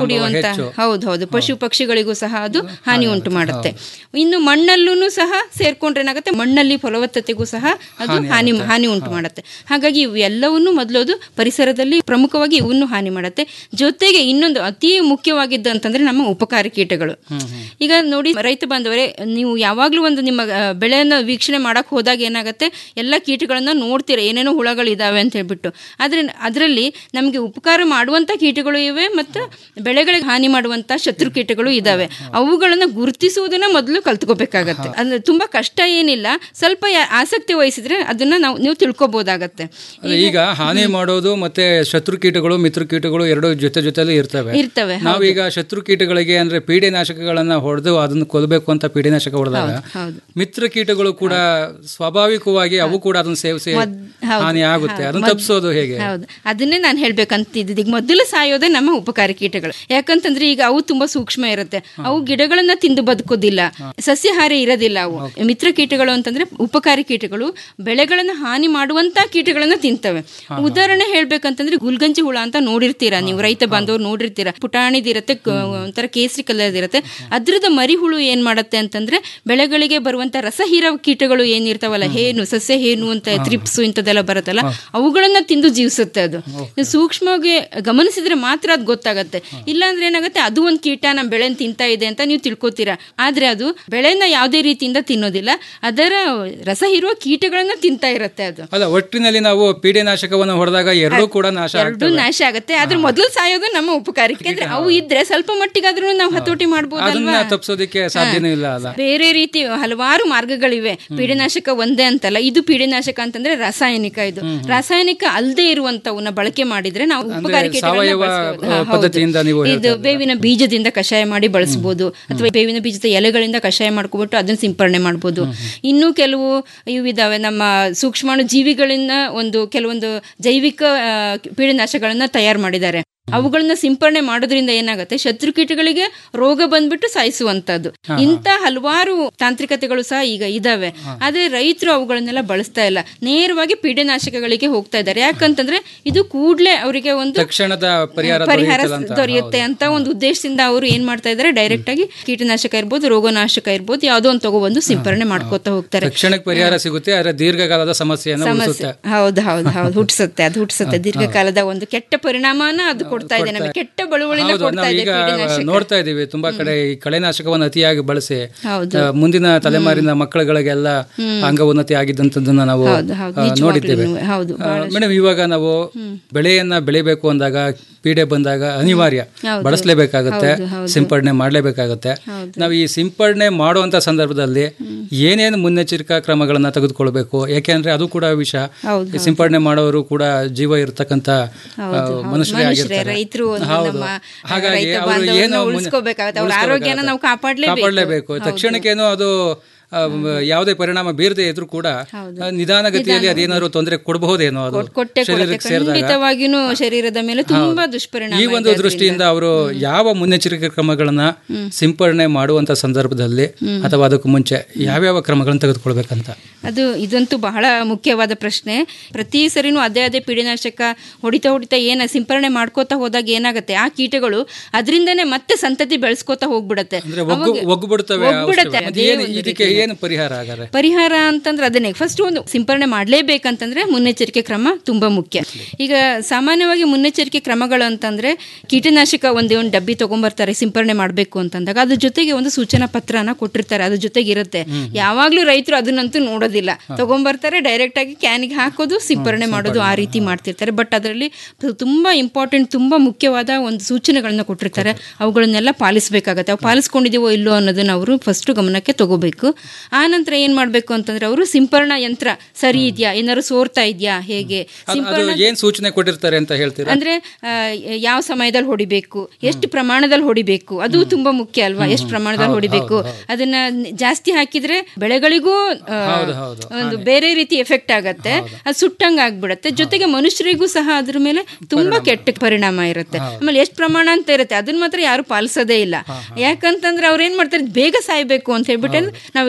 ಮಾಡುವಂತ ಹೌದು ಹೌದು ಪಶು ಪಕ್ಷಿಗಳಿಗೂ ಸಹ ಅದು ಹಾನಿ ಉಂಟು ಮಾಡುತ್ತೆ ಇನ್ನು ಮಣ್ಣಲ್ಲೂ ಸಹ ಸೇರ್ಕೊಂಡ್ರೆ ಏನಾಗುತ್ತೆ ಮಣ್ಣಲ್ಲಿ ಫಲವತ್ತತೆಗೂ ಸಹ ಅದು ಹಾನಿ ಹಾನಿ ಉಂಟು ಮಾಡುತ್ತೆ ಹಾಗಾಗಿ ಇವೆಲ್ಲವನ್ನೂ ಮೊದಲು ಅದು ಪರಿಸರದಲ್ಲಿ ಪ್ರಮುಖವಾಗಿ ಇವನ್ನು ಹಾನಿ ಮಾಡುತ್ತೆ ಜೊತೆಗೆ ಇನ್ನೊಂದು ಅತಿ ಮುಖ್ಯವಾಗಿದ್ದು ಅಂತಂದ್ರೆ ನಮ್ಮ ಉಪಕಾರಿ ಕೀಟಗಳು ಈಗ ನೋಡಿ ರೈತ ಬಾಂಧವರೇ ನೀವು ಯಾವಾಗಲೂ ಒಂದು ನಿಮ್ಮ ಆ, ಬೆಳೆಯನ್ನ ವೀಕ್ಷಣೆ ಮಾಡಕ್ ಹೋದಾಗ ಏನಾಗುತ್ತೆ ಎಲ್ಲ ಕೀಟಗಳನ್ನ ನೋಡ್ತೀರ ಏನೇನೋ ಹುಳಗಳು ಇದಾವೆ ಅಂತ ಹೇಳ್ಬಿಟ್ಟು ಆದ್ರೆ ಅದರಲ್ಲಿ ನಮಗೆ ಉಪಕಾರ ಮಾಡುವಂತ ಕೀಟಗಳು ಇವೆ ಮತ್ತು ಬೆಳೆಗಳಿಗೆ ಹಾನಿ ಮಾಡುವಂತ ಶತ್ರು ಕೀಟಗಳು ಇದಾವೆ ಅವುಗಳನ್ನ ಗುರುತಿಸುವುದನ್ನ ಮೊದಲು ಕಲ್ತ್ಕೋಬೇಕಾಗತ್ತೆ ಅಂದ್ರೆ ತುಂಬಾ ಕಷ್ಟ ಏನಿಲ್ಲ ಸ್ವಲ್ಪ ಯಾ- ಆಸಕ್ತಿ ವಹಿಸಿದ್ರೆ ಅದನ್ನ ನಾವು ನೀವು ತಿಳ್ಕೊಬಹುದಾಗತ್ತೆ ಅದೇ ಈಗ ಹಾನಿ ಮಾಡೋದು ಮತ್ತೆ ಶತ್ರು ಕೀಟಗಳು ಮಿತ್ರ ಕೀಟಗಳು ಎರಡು ಜೊತೆ ಜೊತೆಲಿ ಇರ್ತವೆ ಇರ್ತವೆ ನಾವೀಗ ಶತ್ರು ಕೀಟಗಳಿಗೆ ಅಂದ್ರೆ ಪೀಡೆನಾಶಕಗಳನ್ನ ಹೊಡೆದು ಅದನ್ನು ಕೊಲ್ಲಬೇಕು ಅಂತ ಪೀಡೆನಾಶಕ ಹೊಡೆದಾಗ ಹೌದು. ಮಿತ್ರ ಕೀಟಗಳು ಕೂಡ ಸ್ವಾಭಾವಿಕವಾಗಿ ಅವು ಕೂಡ ಅದನ್ನು ಸೇವಿಸಿ ಹಾನಿ ಆಗುತ್ತೆ ಅದನ್ನು ತಪ್ಪಿಸೋದು ಹೇಗೆ ಹೌದು ಅದನ್ನೇ ನಾನು ಹೇಳ್ಬೇಕಂತಿದ್ದೆ ಈಗ ಮೊದಲು ಸಾಯೋದೇ ನಮ್ಮ ಉಪಕಾರಿ ಕೀಟಗಳು ಯಾಕಂತಂದ್ರೆ ಈಗ ಅವು ತುಂಬಾ ಸೂಕ್ಷ್ಮ ಇರುತ್ತೆ ಅವು ಗಿಡಗಳನ್ನ ತಿಂದು ಬದುಕೋದಿಲ್ಲ ಸಸ್ಯಾಹಾರಿ ಇರೋದಿಲ್ಲ ಅವು ಮಿತ್ರ ಕೀಟಗಳು ಅಂತಂದ್ರೆ ಉಪಕಾರಿ ಕೀಟಗಳು ಬೆಳೆಗಳನ್ನ ಹಾನಿ ಮಾಡುವಂತ ಕೀಟಗಳನ್ನ ತಿಂತವೆ ಉದಾಹರಣೆ ಹೇಳ್ಬೇಕಂತಂದ್ರೆ ಗುಲ್ಗಂಜಿ ಹುಳ ಅಂತ ನೋಡಿರ್ತೀರಾ ನೀವು ರೈತ ಬಾಂಧವರು ನೋಡಿರ್ತೀರಾ ಪುಟಾಣಿದಿರತ್ತೆ ಕ- ಒಂಥರ ಕೇಸರಿ ಕಲರ್ ಇರುತ್ತೆ ಅದ್ರದ ಮರಿ ಹುಳು ಏನ್ ಮಾಡತ್ತೆ ಅಂತಂದ್ರೆ ಬೆಳೆಗಳಿಗೆ ಬರುವಂತ ರಸಹೀರ ಕೀಟಗಳು ಏನಿರ್ತಾವಲ್ಲ ಹೇನು ಸಸ್ಯ ಹೇನು ಅಂತ ತ್ರಿಪ್ಸು ಇಂಥದ್ದೆಲ್ಲ ಬರುತ್ತಲ್ಲ ಅವುಗಳನ್ನ ತಿಂದು ಜೀವಿಸುತ್ತೆ ಅದು ನೀವು ಸೂಕ್ಷ್ಮವಾಗಿ ಗಮನಿಸಿದ್ರೆ ಮಾತ್ರ ಅದು ಗೊತ್ತಾಗತ್ತೆ ಇಲ್ಲಾಂದ್ರೆ ಏನಾಗುತ್ತೆ ಅದು ಒಂದು ಕೀಟ ನಮ್ಮ ಬೆಳೆನ ತಿಂತಾ ಇದೆ ಅಂತ ನೀವು ತಿಳ್ಕೊತೀರಾ ಆದ್ರೆ ಅದು ಬೆಳೆನ ಯಾವುದೇ ರೀತಿಯಿಂದ ತಿನ್ನೋದಿಲ್ಲ ಅದರ ರಸ ಹೀರುವ ಕೀಟಗಳನ್ನ ತಿಂತಾ ಇರುತ್ತೆ ಅದು ಅಲ್ಲ ಒಟ್ಟಿನಲ್ಲಿ ನಾವು ಪೀಡೆನಾಶಕವನ್ನು ಹೊಡೆದಾಗ ಎರಡೂ ಕೂಡ ನಾಶ ಎರಡು ಆಗ್ತವೆ ನಾಶ ಆಗುತ್ತೆ ಆದ್ರೆ ಮೊದಲು ಸಾಯೋದು ನಮ್ಮ ಉಪಕಾರಿ ಯಾಕಂದ್ರೆ ಅವು ಇದ್ರೆ ಸ್ವಲ್ಪ ಮಟ್ಟಿಗಾದ್ರೂ ನಾವು ಹತೋಟಿ ಅದನ್ನ ಮಾಡ್ಬೋದಲ್ವಾ ತಪ್ಪಿಸೋದಕ್ಕೆ ಸಾಧ್ಯನೂ ಇಲ್ಲ ಅಲ್ಲ ಬೇರೆ ರೀತಿ ಹಲವಾರು ಮಾರ್ಗಗಳಿವೆ ಪೀಡನಾಶಕ ಒಂದೇ ಅಂತಲ್ಲ ಇದು ಪೀಡನಾಶಕ ಅಂತಂದ್ರೆ ರಾಸಾಯನಿಕ ಇದು ರಾಸಾಯನಿಕ ಅಲ್ಲದೆ ಇರುವಂತವನ್ನ ಬಳಕೆ ಮಾಡಿದ್ರೆ ನಾವು ಉಪಕಾರಿ ಕೀಟಗಳನ್ನ ಸಾವಯವ, ಬಳಸ್ಬೋದು. ಹಾ, ಆ, ಹೌದು. ಪದ್ಧತಿಯಿಂದ ನೀವು ಇದು ಬೇವಿನ ಬೀಜದಿಂದ ಕಷಾಯ ಮಾಡಿ ಬಳಸಬಹುದು ಅಥವಾ ಬೇವಿನ ಬೀಜದ ಎಲೆಗಳಿಂದ ಕಷಾಯ ಮಾಡ್ಕೊಬಿಟ್ಟು ಅದನ್ನ ಸಿಂಪರಣೆ ಮಾಡ್ಬೋದು ಇನ್ನೂ ಕೆಲವು ಇವು ಇದಾವೆ ನಮ್ಮ ಸೂಕ್ಷ್ಮಾಣು ಜೀವಿಗಳಿಂದ ಒಂದು ಕೆಲವೊಂದು ಜೈವಿಕ ಆ, ಪೀಡನಾಶಗಳನ್ನ ತಯಾರು ಮಾಡಿದ್ದಾರೆ ಅವುಗಳನ್ನ ಸಿಂಪರಣೆ ಮಾಡೋದ್ರಿಂದ ಏನಾಗುತ್ತೆ ಶತ್ರು ಕೀಟಗಳಿಗೆ ರೋಗ ಬಂದ್ಬಿಟ್ಟು ಸಾಯಿಸುವಂತದ್ದು ಇಂಥ ಹಲವಾರು ತಾಂತ್ರಿಕತೆಗಳು ಸಹ ಈಗ ಇದಾವೆ ಆದ್ರೆ ರೈತರು ಅವುಗಳನ್ನೆಲ್ಲ ಬಳಸ್ತಾ ಇಲ್ಲ ನೇರವಾಗಿ ಪೀಡನಾಶಕಗಳಿಗೆ ಹೋಗ್ತಾ ಇದ್ದಾರೆ ಯಾಕಂತಂದ್ರೆ ಇದು ಕೂಡ್ಲೆ ಅವರಿಗೆ ಒಂದು ತಕ್ಷಣದ ಪರಿಹಾರ ಪರಿಹಾರ ದೊರೆಯುತ್ತಲ್ಲ ಅಂತ. ದೊರೆಯುತ್ತೆ ಅಂತ ಒಂದು ಉದ್ದೇಶದಿಂದ ಅವರು ಏನ್ ಮಾಡ್ತಾ ಇದ್ದಾರೆ ಡೈರೆಕ್ಟ್ ಆಗಿ ಕೀಟನಾಶಕ ಇರ್ಬೋದು ರೋಗನಾಶಕ ಇರ್ಬೋದು ಯಾವುದೋ ಒಂದು ತಗೊಬಂದು ಸಿಂಪರಣೆ ಮಾಡ್ಕೋತಾ ಹೋಗ್ತಾರೆ ತಕ್ಷಣಕ್ಕೆ ಪರಿಹಾರ ಸಿಗುತ್ತೆ ಆದ್ರೆ ದೀರ್ಘಕಾಲದ ಸಮಸ್ಯೆಯನ್ನು ಸಮಸ್ಯೆ ಉಳಿಸುತ್ತೆ ಹೌದು ಹೌದು ಹೌದು ಹುಟ್ಟಿಸುತ್ತೆ ಅದು ಹುಟ್ಟಿಸುತ್ತೆ ದೀರ್ಘಕಾಲದ ಒಂದು ಕೆಟ್ಟ ಪರಿಣಾಮನ ಅದು ಕೊಡ್ತಾ ಇದೆ ನಮಗೆ ಕೆಟ್ಟ ಬಳುವಳಿನ ಹೌದು ಕೊಡ್ತಾ ನಾವು ಇದೆ ಈಗ ಕೀಟನಾಶಕ ನೋಡ್ತಾ ಇದೀವಿ ತುಂಬಾ ಕಡೆ ಈ ಕಳೆನಾಶಕವನ್ನು ಅತಿಯಾಗಿ ಬಳಸಿ ಹೌದು. ಆ, ಮುಂದಿನ ತಲೆಮಾರಿನ ಮಕ್ಕಳುಗಳಿಗೆಲ್ಲ ಅಂಗಉನ್ನತಿ ಆಗಿದ್ದಂಥದ್ದನ್ನ ನಾವು ಹೌದು, ಹೌದು, ಆ, ನಿಜವಾಗ್ಲೂ ನೋಡಿದ್ದೇವೆ ಹೌದು, ಮೇಡಮ್ ಇವಾಗ ನಾವು ಬೆಳೆಯನ್ನ ಬೆಳಿಬೇಕು ಅಂದಾಗ ಪೀಡೆ ಬಂದಾಗ ಅನಿವಾರ್ಯ ಬಳಸಲೇಬೇಕಾಗುತ್ತೆ ಸಿಂಪಡಣೆ ಮಾಡಲೇಬೇಕಾಗುತ್ತೆ ನಾವು ಈ ಸಿಂಪಡಣೆ ಮಾಡುವಂತ ಸಂದರ್ಭದಲ್ಲಿ ಏನೇನು ಮುನ್ನೆಚ್ಚರಿಕಾ ಕ್ರಮಗಳನ್ನ ತೆಗೆದುಕೊಳ್ಬೇಕು ಯಾಕೆಂದ್ರೆ ಅದು ಕೂಡ ವಿಷ ಈ ಸಿಂಪಡಣೆ ಮಾಡೋರು ಕೂಡ ಜೀವ ಇರತಕ್ಕಂತ ಮನುಷ್ಯರೇ ಮನುಷ್ಯರೇ ಆಗಿರ್ತಾರೆ ರೈತರು ಒಂದು ಹೌದು. ನಮ್ಮ ಹಾಗಾಗಿ ರೈತ ಅವರು ಬಾಂಧವರನ್ನ ಏನೋ ಮುನ್ನ- ಉಳಿಸ್ಕೋಬೇಕಾಗತ್ತೆ. ಅವ್ರ ಉಳಿಸ್ಕೋಬೇಕಾಗತ್ತೆ. ಆರೋಗ್ಯನ ನಾವು ಕಾಪಾಡ್ಲೇಬೇಕು. ಕಾಪಾಡ್ಲೇಬೇಕು ತಕ್ಷಣಕ್ಕೇನೋ ಅದು ಆ, ಯಾವುದೇ ಪರಿಣಾಮ ಬೀರದೆ ಇದ್ರೂ ಕೂಡ ಆ, ನಿಧಾನಗತಿಯಲ್ಲಿ ಅದೇನಾದ್ರು ತೊಂದರೆ ಕೊಡಬಹುದೇನೋ ಅದು ಕೊಟ್ಟೆ ಕೊಡುತ್ತೆ ಶರೀರಕ್ಕೆ ಸೇರಿದಾಗ ಖಂಡಿತವಾಗಿನೂ ಶರೀರದ ಮೇಲೆ ತುಂಬಾ ದುಷ್ಪರಿಣಾಮ ಈ ಒಂದು ದೃಷ್ಟಿಯಿಂದ ಅವರು ಯಾವ ಮುನ್ನೆಚ್ಚರಿಕೆ ಕ್ರಮಗಳನ್ನ ಸಿಂಪಡಣೆ ಮಾಡುವಂತ ಸಂದರ್ಭದಲ್ಲಿ ಅಥವಾ ಅದಕ್ಕೂ ಮುಂಚೆ ಯಾವ್ಯಾವ ಕ್ರಮಗಳನ್ನು ತೆಗೆದುಕೊಳ್ಬೇಕಂತ ಅದು ಇದಂತೂ ಬಹಳ ಮುಖ್ಯವಾದ ಪ್ರಶ್ನೆ ಪ್ರತಿ ಸರಿನೂ ಅದೇ ಅದೇ ಪೀಡನಾಶಕ ಹೊಡಿತಾ ಹೊಡಿತಾ ಏನ ಸಿಂಪರಣೆ ಮಾಡ್ಕೋತಾ ಹೋದಾಗ ಏನಾಗುತ್ತೆ ಆ ಕೀಟಗಳು ಅದರಿಂದನೇ ಮತ್ತೆ ಸಂತತಿ ಬೆಳೆಸ್ಕೋತಾ ಹೋಗ್ಬಿಡತ್ತೆ ಅಂದ್ರೆ ಒಗ್ಗು ಒಗ್ಗುಬಿಡ್ತವೆ ಆ ಒಗ್ಬಿಡತ್ತೆ. ಔಷಧಿ. ಅದು ಅದೇ ಏನು ಒಂದು ಇದಕ್ಕೆ ಏನು ಪರಿಹಾರ ಆಗಾರೆ ಪರಿಹಾರ ಅಂತಂದ್ರೆ ಅದನ್ನೇ ಫಸ್ಟ್ ಒಂದು ಸಿಂಪರಣೆ ಮಾಡಲೇಬೇಕಂತಂದ್ರೆ ಮುನ್ನೆಚ್ಚರಿಕೆ ಕ್ರಮ ತುಂಬಾ ಮುಖ್ಯ ಈಗ ಸಾಮಾನ್ಯವಾಗಿ ಮುನ್ನೆಚ್ಚರಿಕೆ ಕ್ರಮಗಳು ಅಂತಂದ್ರೆ ಕೀಟನಾಶಕ ಒಂದೇ ಒಂದು ಡಬ್ಬಿ ತಗೊಂಡ್ಬರ್ತಾರೆ ಸಿಂಪರಣೆ ಮಾಡಬೇಕು ಅಂತಂದಾಗ ಅದ್ರ ಜೊತೆಗೆ ಒಂದು ಸೂಚನಾ ಪತ್ರನ ಕೊಟ್ಟಿರ್ತಾರೆ ಅದ್ರ ಜೊತೆಗೆ ಇರುತ್ತೆ ಯಾವಾಗ್ಲೂ ರೈತರು ಅದನ್ನಂತೂ ನೋಡೋದಿಲ್ಲ ತಗೊಂಡ್ಬರ್ತಾರೆ ಡೈರೆಕ್ಟ್ ಆಗಿ ಕ್ಯಾನಿಗೆ ಹಾಕೋದು ಸಿಂಪರಣೆ ಮಾಡೋದು ಆ ರೀತಿ ಮಾಡ್ತಿರ್ತಾರೆ ಬಟ್ ಅದರಲ್ಲಿ ತುಂಬಾ ಇಂಪಾರ್ಟೆಂಟ್ ತುಂಬಾ ಮುಖ್ಯವಾದ ಒಂದು ಸೂಚನೆಗಳನ್ನ ಕೊಟ್ಟಿರ್ತಾರೆ ಅವುಗಳನ್ನೆಲ್ಲ ಪಾಲಿಸಬೇಕಾಗತ್ತೆ ಅವು ಪಾಲಿಸ್ಕೊಂಡಿದೀವೋ ಇಲ್ಲೋ ಅನ್ನೋದನ್ನ ಅವರು ಫಸ್ಟ್ ಗಮನಕ್ಕೆ ತಗೋಬೇಕು ಆ ನಂತರ ಏನ್ ಮಾಡ್ಬೇಕು ಅಂತಂದ್ರೆ ಅವರು ಸಿಂಪರಣಾ ಯಂತ್ರ ಸರಿ ಇದೆಯಾ ಏನಾದ್ರು ಸೋರ್ತಾ ಇದೆಯಾ ಹೇಗೆ ಅದು- ಅದು ಏನ್ ಸೂಚನೆ ಕೊಟ್ಟಿರ್ತಾರೆ ಅಂತ ಹೇಳ್ತೀರಾ ಅಂದ್ರೆ ಆ, ಯಾವ ಸಮಯದಲ್ಲಿ ಹೊಡಿಬೇಕು ಎಷ್ಟು ಪ್ರಮಾಣದಲ್ಲಿ ಹೊಡಿಬೇಕು ಅದು ತುಂಬಾ ಮುಖ್ಯ ಅಲ್ವಾ ಎಷ್ಟು ಪ್ರಮಾಣದಲ್ಲಿ ಹೊಡಿಬೇಕು ಅದನ್ನ ನ್- ಜಾಸ್ತಿ ಹಾಕಿದ್ರೆ ಬೆಳೆಗಳಿಗೂ ಆ, ಒಂದು ಬೇರೆ ರೀತಿ ಎಫೆಕ್ಟ್ ಆಗತ್ತೆ ಅದು ಸುಟ್ಟಂಗ ಆಗ್ಬಿಡತ್ತೆ ಜೊತೆಗೆ ಮನುಷ್ಯರಿಗೂ ಸಹ ಅದ್ರ ಮೇಲೆ ತುಂಬಾ ಕೆಟ್ಟ ಪರಿಣಾಮ ಇರುತ್ತೆ ಆಮೇಲೆ ಎಷ್ಟು ಪ್ರಮಾಣ ಅಂತ ಇರುತ್ತೆ ಅದನ್ನ ಮಾತ್ರ ಯಾರು ಪಾಲಿಸೋದೇ ಇಲ್ಲ ಯಾಕಂತಂದ್ರೆ ಅವ್ರು ಏನ್ ಮಾಡ್ತಾರೆ ಬೇಗ ಸಾಯ್ಬೇಕು ಅಂತ ಹೇಳ್ಬಿಟ್ಟು ನಾವು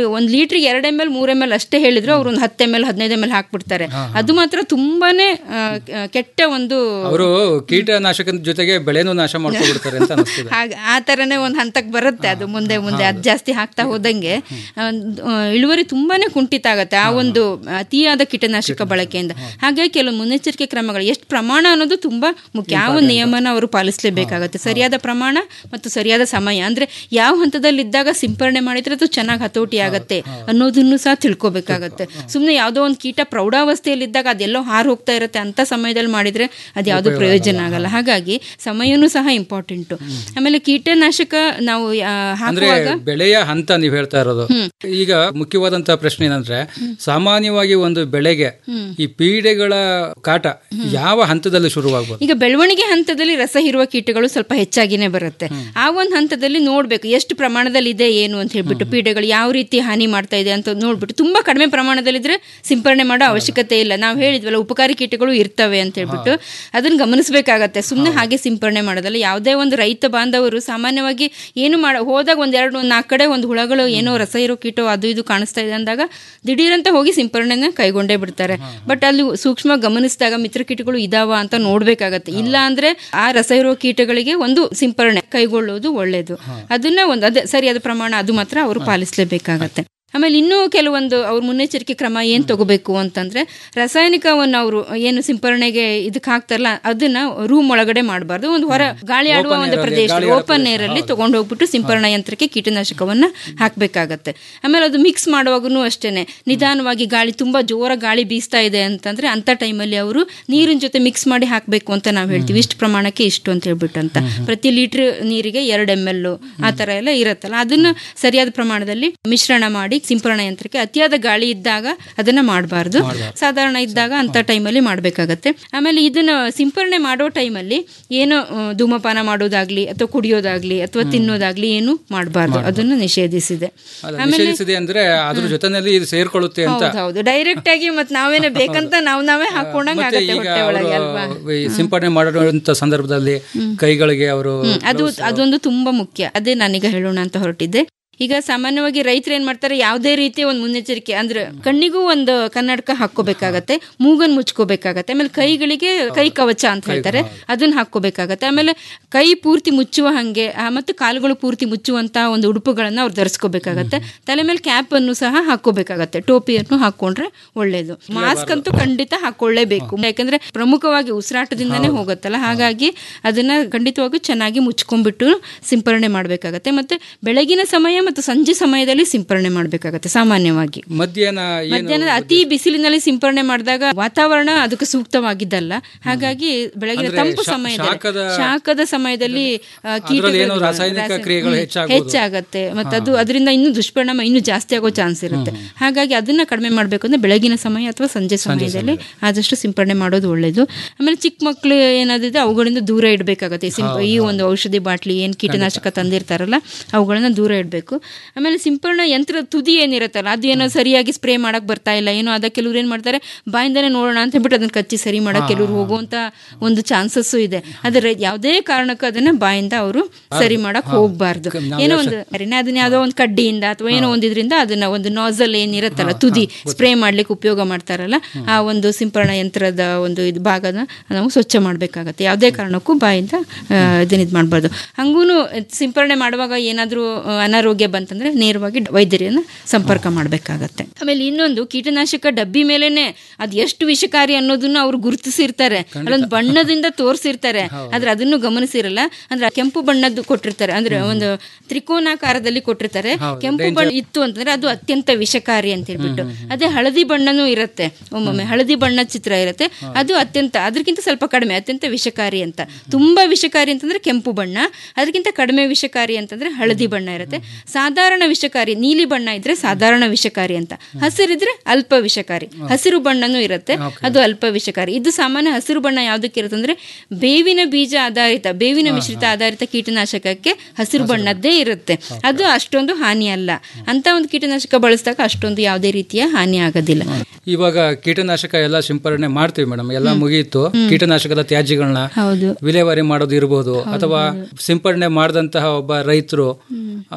ಒಂದು ಲೀಟ್ರಿಗೆ ಎರಡು ಎಮ್ ಎಲ್ ಮೂರು ಎಮ್ ಎಲ್ ಅಷ್ಟೇ ಹೇಳಿದ್ರು ಅವ್ರು ಒಂದು ಹತ್ತು ಎಮ್ ಎಲ್ ಹದಿನೈದು ಎಮ್ ಎಲ್ ಹಾಕ್ಬಿಡ್ತಾರೆ ಅದು ಮಾತ್ರ ತುಂಬಾನೇ ಆ, ಕೆಟ್ಟ ಒಂದು ಅವರು ಕೀಟನಾಶಕದ ಜೊತೆಗೆ ಬೆಳೆನೂ ನಾಶ ಮಾಡ್ಕೊಬಿಡ್ತಾರೆ ಅಂತ ಅನಿಸ್ತದೆ ಹಾಗೆ ಆ ಥರನೇ ಒಂದು ಹಂತಕ್ಕೆ ಬರುತ್ತೆ ಅದು ಮುಂದೆ ಮುಂದೆ ಅದು ಜಾಸ್ತಿ ಹಾಕ್ತಾ ಹೋದಂಗೆ ಆ, ಆ, ಇಳುವರಿ ತುಂಬಾನೇ ಕುಂಠಿತ ಆಗುತ್ತೆ ಆ ಒಂದು ಅತಿಯಾದ ಕೀಟನಾಶಕ ಬಳಕೆಯಿಂದ ಹಾಗಾಗಿ ಕೆಲವು ಮುನ್ನೆಚ್ಚರಿಕೆ ಕ್ರಮಗಳು ಎಷ್ಟು ಪ್ರಮಾಣ ಅನ್ನೋದು ತುಂಬಾ ಮುಖ್ಯ ಆ ಒಂದು ನಿಯಮನ ಅವರು ಪಾಲಿಸಲೇಬೇಕಾಗತ್ತೆ ಸರಿಯಾದ ಪ್ರಮಾಣ ಮತ್ತು ಸರಿಯಾದ ಸಮಯ ಅಂದ್ರೆ ಯಾವ ಹಂತದಲ್ಲಿ ಇದ್ದಾಗ ಸಿಂಪರಣೆ ಮಾಡಿದ್ರೆ ಅದು ಚೆನ್ನಾಗಿ ಹತೋಟಿ ಆಗತ್ತೆ ಅನ್ನೋದನ್ನು ಸಹ ತಿಳ್ಕೊಬೇಕಾಗತ್ತೆ ಸುಮ್ಮನೆ ಯಾವುದೋ ಒಂದು ಕೀಟ ಪ್ರೌಢಾವಸ್ಥೆಯಲ್ಲಿದ್ದಾಗ ಅದೆಲ್ಲೋ ಹಾರು ಹೋಗ್ತಾ ಇರುತ್ತೆ ಅಂತ ಸಮಯದಲ್ಲಿ ಮಾಡಿದ್ರೆ ಅದು ಯಾವುದೋ ಪ್ರಯೋಜನ ಆಗಲ್ಲ ಹಾಗಾಗಿ ಸಮಯನೂ ಸಹ ಇಂಪಾರ್ಟೆಂಟು ಆಮೇಲೆ ಕೀಟನಾಶಕ ನಾವು ಆ, ಅಂದ್ರೆ ಹಾಕುವಾಗ ಬೆಳೆಯ ಹಂತ ನೀವು ಹೇಳ್ತಾ ಇರೋದು ಈಗ ಮುಖ್ಯವಾದಂತಹ ಪ್ರಶ್ನೆ ಏನಂದ್ರೆ ಸಾಮಾನ್ಯವಾಗಿ ಒಂದು ಬೆಳೆಗೆ ಈ ಪೀಡೆಗಳ ಕಾಟ ಯಾವ ಹಂತದಲ್ಲಿ ಶುರುವಾಗಬಹುದು ಈಗ ಬೆಳವಣಿಗೆ ಹಂತದಲ್ಲಿ ರಸ ಹೀರುವ ಕೀಟಗಳು ಸ್ವಲ್ಪ ಹೆಚ್ಚಾಗಿನೇ ಬರುತ್ತೆ ಆ ಒಂದು ಹಂತದಲ್ಲಿ ನೋಡ್ಬೇಕು ಎಷ್ಟು ಪ್ರಮಾಣದಲ್ಲಿ ಇದೆ ಏನು ಅಂತ ಹೇಳ್ಬಿಟ್ಟು ಪೀಡೆಗಳು ಯಾವ ರೀತಿ ಹಾನಿ ಮಾಡ್ತಾ ಇದೆ ಅಂತ ನೋಡ್ಬಿಟ್ಟು ತುಂಬಾ ಕಡಿಮೆ ಪ್ರಮಾಣದಲ್ಲಿದ್ರೆ ಸಿಂಪರಣೆ ಮಾಡೋ ಅವಶ್ಯಕತೆ ಇಲ್ಲ ನಾವು ಹೇಳಿದ್ವಲ್ಲ ಉಪಕಾರಿ ಕೀಟಗಳು ಇರ್ತವೆ ಅಂತ ಹೇಳ್ಬಿಟ್ಟು ಅದನ್ನ ಗಮನಿಸಬೇಕಾಗತ್ತೆ ಸುಮ್ಮನೆ ಹಾಗೆ ಸಿಂಪರಣೆ ಮಾಡೋದಲ್ಲ ಯಾವುದೇ ಒಂದು ರೈತ ಬಾಂಧವರು ಸಾಮಾನ್ಯವಾಗಿ ಏನು ಮಾಡ ಹೋದಾಗ ಒಂದ್ ಎರಡು ಒಂದು ನಾಲ್ಕು ಕಡೆ ಒಂದು ಹುಳಗಳು ಏನೋ ರಸ ಇರೋ ಕೀಟೋ ಅದು ಇದು ಕಾಣಿಸ್ತಾ ಇದೆ ಅಂದಾಗ ದಿಢೀರಂತ ಹೋಗಿ ಸಿಂಪರಣೆನ ಕೈಗೊಂಡೇ ಬಿಡ್ತಾರೆ ಬಟ್ ಅಲ್ಲಿ ಸೂಕ್ಷ್ಮ ಗಮನಿಸಿದಾಗ ಮಿತ್ರ ಕೀಟಗಳು ಇದಾವ ಅಂತ ನೋಡ್ಬೇಕಾಗತ್ತೆ ಇಲ್ಲ ಅಂದ್ರೆ ಆ ರಸ ಇರೋ ಕೀಟಗಳಿಗೆ ಒಂದು ಸಿಂಪರಣೆ ಕೈಗೊಳ್ಳುವುದು ಒಳ್ಳೇದು ಅದನ್ನ ಒಂದು ಅದೇ ಸರಿಯಾದ ಪ್ರಮಾಣ ಅದು ಮಾತ್ರ ಅವರು ಪಾಲಿಸಲೇಬೇಕಾಗತ್ತೆ ಆಮೇಲೆ ಇನ್ನೂ ಕೆಲವೊಂದು ಅವ್ರ ಮುನ್ನೆಚ್ಚರಿಕೆ ಕ್ರಮ ಏನು ತಗೋಬೇಕು ಅಂತಂದ್ರೆ ರಾಸಾಯನಿಕವನ್ನು ಅವರು ಏನು ಸಿಂಪರಣೆಗೆ ಇದಕ್ಕೆ ಹಾಕ್ತಾರಲ್ಲ ಅದನ್ನ ರೂಮ್ ಒಳಗಡೆ ಮಾಡಬಾರ್ದು ಒಂದು ಹೊರ ಗಾಳಿ ಆಡುವ ಒಂದು ಪ್ರದೇಶ ಓಪನ್ ಏರಲ್ಲಿ ತಗೊಂಡು ಹೋಗ್ಬಿಟ್ಟು ಸಿಂಪರಣಾ ಯಂತ್ರಕ್ಕೆ ಕೀಟನಾಶಕವನ್ನ ಹಾಕಬೇಕಾಗತ್ತೆ ಆಮೇಲೆ ಅದು ಮಿಕ್ಸ್ ಮಾಡುವಾಗೂ ಅಷ್ಟೇನೆ ನಿಧಾನವಾಗಿ ಗಾಳಿ ತುಂಬಾ ಜೋರ ಗಾಳಿ ಬೀಸ್ತಾ ಇದೆ ಅಂತಂದ್ರೆ ಅಂತ ಟೈಮಲ್ಲಿ ಅವರು ನೀರಿನ ಜೊತೆ ಮಿಕ್ಸ್ ಮಾಡಿ ಹಾಕಬೇಕು ಅಂತ ನಾವು ಹೇಳ್ತೀವಿ ಇಷ್ಟು ಪ್ರಮಾಣಕ್ಕೆ ಇಷ್ಟು ಅಂತ ಹೇಳ್ಬಿಟ್ಟು ಅಂತ ಪ್ರತಿ ಲೀಟರ್ ನೀರಿಗೆ ಎರಡು ಎಮ್ ಎಲ್ ಆ ತರ ಎಲ್ಲ ಇರುತ್ತಲ್ಲ ಅದನ್ನ ಸರಿಯಾದ ಪ್ರಮಾಣದಲ್ಲಿ ಮಿಶ್ರಣ ಮಾಡಿ ಸಿಂಪರಣಾ ಯಂತ್ರಕ್ಕೆ ಅತಿಯಾದ ಗಾಳಿ ಇದ್ದಾಗ ಅದನ್ನ ಮಾಡಬಾರ್ದು ಸಾಧಾರಣ ಇದ್ದಾಗ ಅಂತ ಟೈಮಲ್ಲಿ ಮಾಡಬೇಕಾಗತ್ತೆ ಆಮೇಲೆ ಇದನ್ನ ಸಿಂಪರಣೆ ಮಾಡೋ ಟೈಮಲ್ಲಿ ಏನು ಆ, ಧೂಮಪಾನ ಮಾಡೋದಾಗ್ಲಿ ಅಥವಾ ಕುಡಿಯೋದಾಗ್ಲಿ ಅಥವಾ ತಿನ್ನೋದಾಗ್ಲಿ ಏನು ಮಾಡಬಾರ್ದು ಅದನ್ನು ನಿಷೇಧಿಸಿದೆ ಅಲ್ಲ, ನಿಷೇಧಿಸಿದೆ ಅಂದ್ರೆ ಅದ್ರ ಜೊತೆನಲ್ಲಿ ಇದು ಸೇರ್ಕೊಳ್ಳುತ್ತೆ ಅಂತ ಹೌದು ಹೌದು ಡೈರೆಕ್ಟ್ ಆಗಿ ಮತ್ತೆ ನಾವೇನೆ ಬೇಕಂತ ನಾವ್ ನಾವೇ ಹಾಕೊಂಡಂಗ ಮತ್ತೆ ಆಗತ್ತೆ ಈಗ ಹೊಟ್ಟೆ ಒಳಗೆ ಅಲ್ವಾ ಅವರು ಈ ಸಿಂಪಡಣೆ ಮಾಡುವಂತ ಸಂದರ್ಭದಲ್ಲಿ ಕೈಗಳಿಗೆ ಅವರು ಹ್ಮ್, ಅದು ಅದೊಂದು ತುಂಬಾ ಮುಖ್ಯ ಅದೇ ನಾನೀಗ ಹೇಳೋಣ ಅಂತ ಹೊರಟಿದ್ದೆ ಈಗ ಸಾಮಾನ್ಯವಾಗಿ ರೈತರು ಏನ್ ಮಾಡ್ತಾರೆ ಯಾವುದೇ ರೀತಿಯ ಒಂದು ಮುನ್ನೆಚ್ಚರಿಕೆ ಅಂದ್ರೆ ಕಣ್ಣಿಗೂ ಒಂದು ಕನ್ನಡಕ ಹಾಕೋಬೇಕಾಗತ್ತೆ ಮೂಗನ್ ಮುಚ್ಕೋಬೇಕಾಗತ್ತೆ ಆಮೇಲೆ ಕೈಗಳಿಗೆ ಕೈ ಕವಚ ಅಂತ ಹೇಳ್ತಾರೆ ಅದನ್ನ ಹಾಕೋಬೇಕಾಗತ್ತೆ ಆಮೇಲೆ ಕೈ ಪೂರ್ತಿ ಮುಚ್ಚುವ ಹಂಗೆ ಆ, ಮತ್ತು ಕಾಲುಗಳು ಪೂರ್ತಿ ಮುಚ್ಚುವಂತ ಒಂದು ಉಡುಪುಗಳನ್ನ ಅವ್ರು ಧರಿಸ್ಕೋಬೇಕಾಗತ್ತೆ ತಲೆ ಮೇಲೆ ಕ್ಯಾಪ್ ಅನ್ನು ಸಹ ಹಾಕೋಬೇಕಾಗತ್ತೆ ಟೋಪಿಯನ್ನು ಹಾಕೊಂಡ್ರೆ ಒಳ್ಳೇದು ಮಾಸ್ಕ್ ಅಂತೂ ಖಂಡಿತ ಹಾಕೊಳ್ಳೇಬೇಕು ಯಾಕಂದ್ರೆ ಪ್ರಮುಖವಾಗಿ ಉಸಿರಾಟದಿಂದನೇ ಹೋಗುತ್ತಲ್ಲ ಹಾಗಾಗಿ ಅದನ್ನ ಖಂಡಿತವಾಗೂ ಚೆನ್ನಾಗಿ ಮುಚ್ಕೊಂಡ್ಬಿಟ್ಟು ಸಿಂಪರಣೆ ಮಾಡಬೇಕಾಗತ್ತೆ ಮತ್ತೆ ಬೆಳಗಿನ ಸಮಯ ಮತ್ತು ಸಂಜೆ ಸಮಯದಲ್ಲಿ ಸಿಂಪರಣೆ ಮಾಡಬೇಕಾಗತ್ತೆ ಸಾಮಾನ್ಯವಾಗಿ ಮಧ್ಯಾಹ್ನ ಏನು ಮಧ್ಯಾಹ್ನದ ಅತಿ ಬಿಸಿಲಿನಲ್ಲಿ ಸಿಂಪರಣೆ ಮಾಡಿದಾಗ ವಾತಾವರಣ ಅದಕ್ಕೆ ಸೂಕ್ತವಾಗಿದ್ದಲ್ಲ ಹಾಗಾಗಿ ಬೆಳಗಿನ ಅಂದ್ರೆ ತಂಪು ಶಾ- ಸಮಯದಲ್ಲಿ ಶಾಖದ- ಶಾಖದ ಸಮಯದಲ್ಲಿ ಆ, ಅದ್ರಲ್ಲಿ ಕೀಟಗಳು ಏನೋ ರಾಸಾಯನಿಕ ರಾಸಾಯನ- ಕ್ರಿಯೆಗಳು ಹ್ಮ್, ಹೆಚ್ಚಾಗ್ಬೋದು. ಹೆಚ್ಚಾಗತ್ತೆ ಮತ್ತೆ ಅದು ಅದರಿಂದ ಇನ್ನೂ ದುಷ್ಪರಿಣಾಮ ಇನ್ನೂ ಜಾಸ್ತಿ ಆಗೋ ಚಾನ್ಸ್ ಇರುತ್ತೆ ಹಾಗಾಗಿ ಅದನ್ನ ಕಡಿಮೆ ಮಾಡಬೇಕು ಅಂದ್ರೆ ಬೆಳಗಿನ ಸಮಯ ಅಥವಾ ಸಂಜೆ ಸಮಯದಲ್ಲಿ ಆದಷ್ಟು ಸಿಂಪರಣೆ ಮಾಡೋದು ಒಳ್ಳೇದು ಆಮೇಲೆ ಚಿಕ್ಕ ಮಕ್ಕಳು ಏನಾದಿದೆ ಅವುಗಳಿಂದ ದೂರ ಇಡಬೇಕಾಗತ್ತೆ ಈ ಒಂದು ಔಷಧಿ ಬಾಟ್ಲಿ ಏನು ಕೀಟನಾಶಕ ತಂದಿರ್ತಾರಲ್ಲ ಅವುಗಳನ್ನ ದೂರ ಇಡಬೇಕು ಆಮೇಲೆ ಸಿಂಪರಣಾ ಯಂತ್ರ ತುದಿ ಏನಿರುತ್ತಲ್ಲ ಅದು ಏನೋ ಸರಿಯಾಗಿ ಸ್ಪ್ರೇ ಮಾಡಕ್ ಬರ್ತಾ ಇಲ್ಲ ಏನೋ ಅದ ಕೆಲವ್ರು ಏನ್ ಮಾಡ್ತಾರೆ ಬಾಯಿಂದನೇ ನೋಡೋಣ ಅಂತ ಹೇಳ್ಬಿಟ್ಟು ಅದನ್ನ ಕಚ್ಚಿ ಸರಿ ಮಾಡಕ್ ಕೆಲವ್ರು ಹೋಗುವಂತ ಒಂದು ಚಾನ್ಸಸ್ಸು ಇದೆ ಆದ್ರೆ ಯಾವುದೇ ಕಾರಣಕ್ಕೂ ಅದನ್ನ ಬಾಯಿಂದ ಅವರು ಸರಿ ಮಾಡಕ್ ಹೋಗ್ಬಾರ್ದು ಏನೋ ಒಂದು ಅರಿನ ಅದನ್ನ ಯಾವುದೋ ಒಂದು ಕಡ್ಡಿಯಿಂದ ಅಥವಾ ಏನೋ ಒಂದಿದ್ರಿಂದ ಅದನ್ನ ಒಂದು ನಾಸಲ್ ಏನಿರುತ್ತಲ್ಲ ತುದಿ ಸ್ಪ್ರೇ ಮಾಡ್ಲಿಕ್ಕೆ ಉಪಯೋಗ ಮಾಡ್ತಾರಲ್ಲ ಆ ಒಂದು ಸಿಂಪರಣಾ ಯಂತ್ರದ ಒಂದು ಇದು ಭಾಗನ ನಾವು ಸ್ವಚ್ಛ ಮಾಡಬೇಕಾಗತ್ತೆ ಯಾವುದೇ ಕಾರಣಕ್ಕೂ ಬಾಯಿಂದ ಆ, ಇದನ್ನ ಇದು ಮಾಡಬಾರ್ದು ಹಂಗೂ ಸಿಂಪರಣೆ ಮಾಡುವಾಗ ಏನಾದರೂ ಅನಾರೋಗ್ಯ ಬಂತಂದ್ರೆ ನೇರವಾಗಿ ವೈದ್ಯರನ್ನ ಸಂಪರ್ಕ ಮಾಡಬೇಕಾಗತ್ತೆ ಆಮೇಲೆ ಇನ್ನೊಂದು ಕೀಟನಾಶಕ ಡಬ್ಬಿ ಮೇಲೇನೆ ಅದು ಎಷ್ಟು ವಿಷಕಾರಿ ಅನ್ನೋದನ್ನ ಅವ್ರು ಗುರುತಿಸಿರ್ತಾರೆ ಅಲ್ಲೊಂದು ಬಣ್ಣದಿಂದ ತೋರಿಸಿರ್ತಾರೆ ಆದ್ರೆ ಅದನ್ನು ಗಮನಿಸಿರಲ್ಲ ಅಂದ್ರೆ ಆ ಕೆಂಪು ಬಣ್ಣದ್ದು ಕೊಟ್ಟಿರ್ತಾರೆ ಅಂದ್ರೆ ಒಂದು ತ್ರಿಕೋನಾಕಾರದಲ್ಲಿ ಕೊಟ್ಟಿರ್ತಾರೆ ಕೆಂಪು ಬಣ್ಣ ಇತ್ತು ಅಂತಂದ್ರೆ ಅದು ಅತ್ಯಂತ ವಿಷಕಾರಿ ಅಂತ ಹೇಳ್ಬಿಟ್ಟು ಅದೇ ಹಳದಿ ಬಣ್ಣನೂ ಇರುತ್ತೆ ಒಮ್ಮೊಮ್ಮೆ ಹಳದಿ ಬಣ್ಣ ಚಿತ್ರ ಇರುತ್ತೆ ಅದು ಅತ್ಯಂತ ಅದಕ್ಕಿಂತ ಸ್ವಲ್ಪ ಕಡಿಮೆ ಅತ್ಯಂತ ವಿಷಕಾರಿ ಅಂತ ತುಂಬಾ ವಿಷಕಾರಿ ಅಂತಂದ್ರೆ ಕೆಂಪು ಬಣ್ಣ ಅದಕ್ಕಿಂತ ಕಡಿಮೆ ವಿಷಕಾರಿ ಅಂತಂದ್ರೆ ಹಳದಿ ಬಣ್ಣ ಇರುತ್ತೆ ಸಾಧಾರಣ ವಿಷಕಾರಿ ನೀಲಿ ಬಣ್ಣ ಇದ್ರೆ ಸಾಧಾರಣ ವಿಷಕಾರಿ ಅಂತ ಹಸಿರಿದ್ರೆ ಅಲ್ಪ ವಿಷಕಾರಿ ಹಸಿರು ಬಣ್ಣನೂ ಇರುತ್ತೆ ಅದು ಅಲ್ಪ ವಿಷಕಾರಿ ಇದು ಸಾಮಾನ್ಯ ಹಸಿರು ಬಣ್ಣ ಯಾವ್ದಕ್ಕೆ ಇರುತ್ತೆ ಅಂದ್ರೆ ಬೇವಿನ ಬೀಜ ಆಧಾರಿತ ಬೇವಿನ ಮಿಶ್ರಿತ ಆಧಾರಿತ ಕೀಟನಾಶಕಕ್ಕೆ ಹಸಿರು ಬಣ್ಣದ್ದೇ ಇರುತ್ತೆ ಅದು ಅಷ್ಟೊಂದು ಹಾನಿ ಅಲ್ಲ ಅಂತ ಒಂದು ಕೀಟನಾಶಕ ಬಳಸಿದಾಗ ಅಷ್ಟೊಂದು ಯಾವುದೇ ರೀತಿಯ ಹಾನಿ ಆಗೋದಿಲ್ಲ ಇವಾಗ ಕೀಟನಾಶಕ ಎಲ್ಲ ಸಿಂಪರಣೆ ಮಾಡ್ತೀವಿ ಮೇಡಮ್ ಎಲ್ಲ ಮುಗಿಯಿತು ಕೀಟನಾಶಕದ ತ್ಯಾಜ್ಯಗಳನ್ನ ಹೌದು ವಿಲೇವಾರಿ ಮಾಡೋದು ಇರ್ಬೋದು ಅಥವಾ ಸಿಂಪರಣೆ ಮಾಡಿದಂತಹ ಒಬ್ಬ ರೈತರು ಅವರು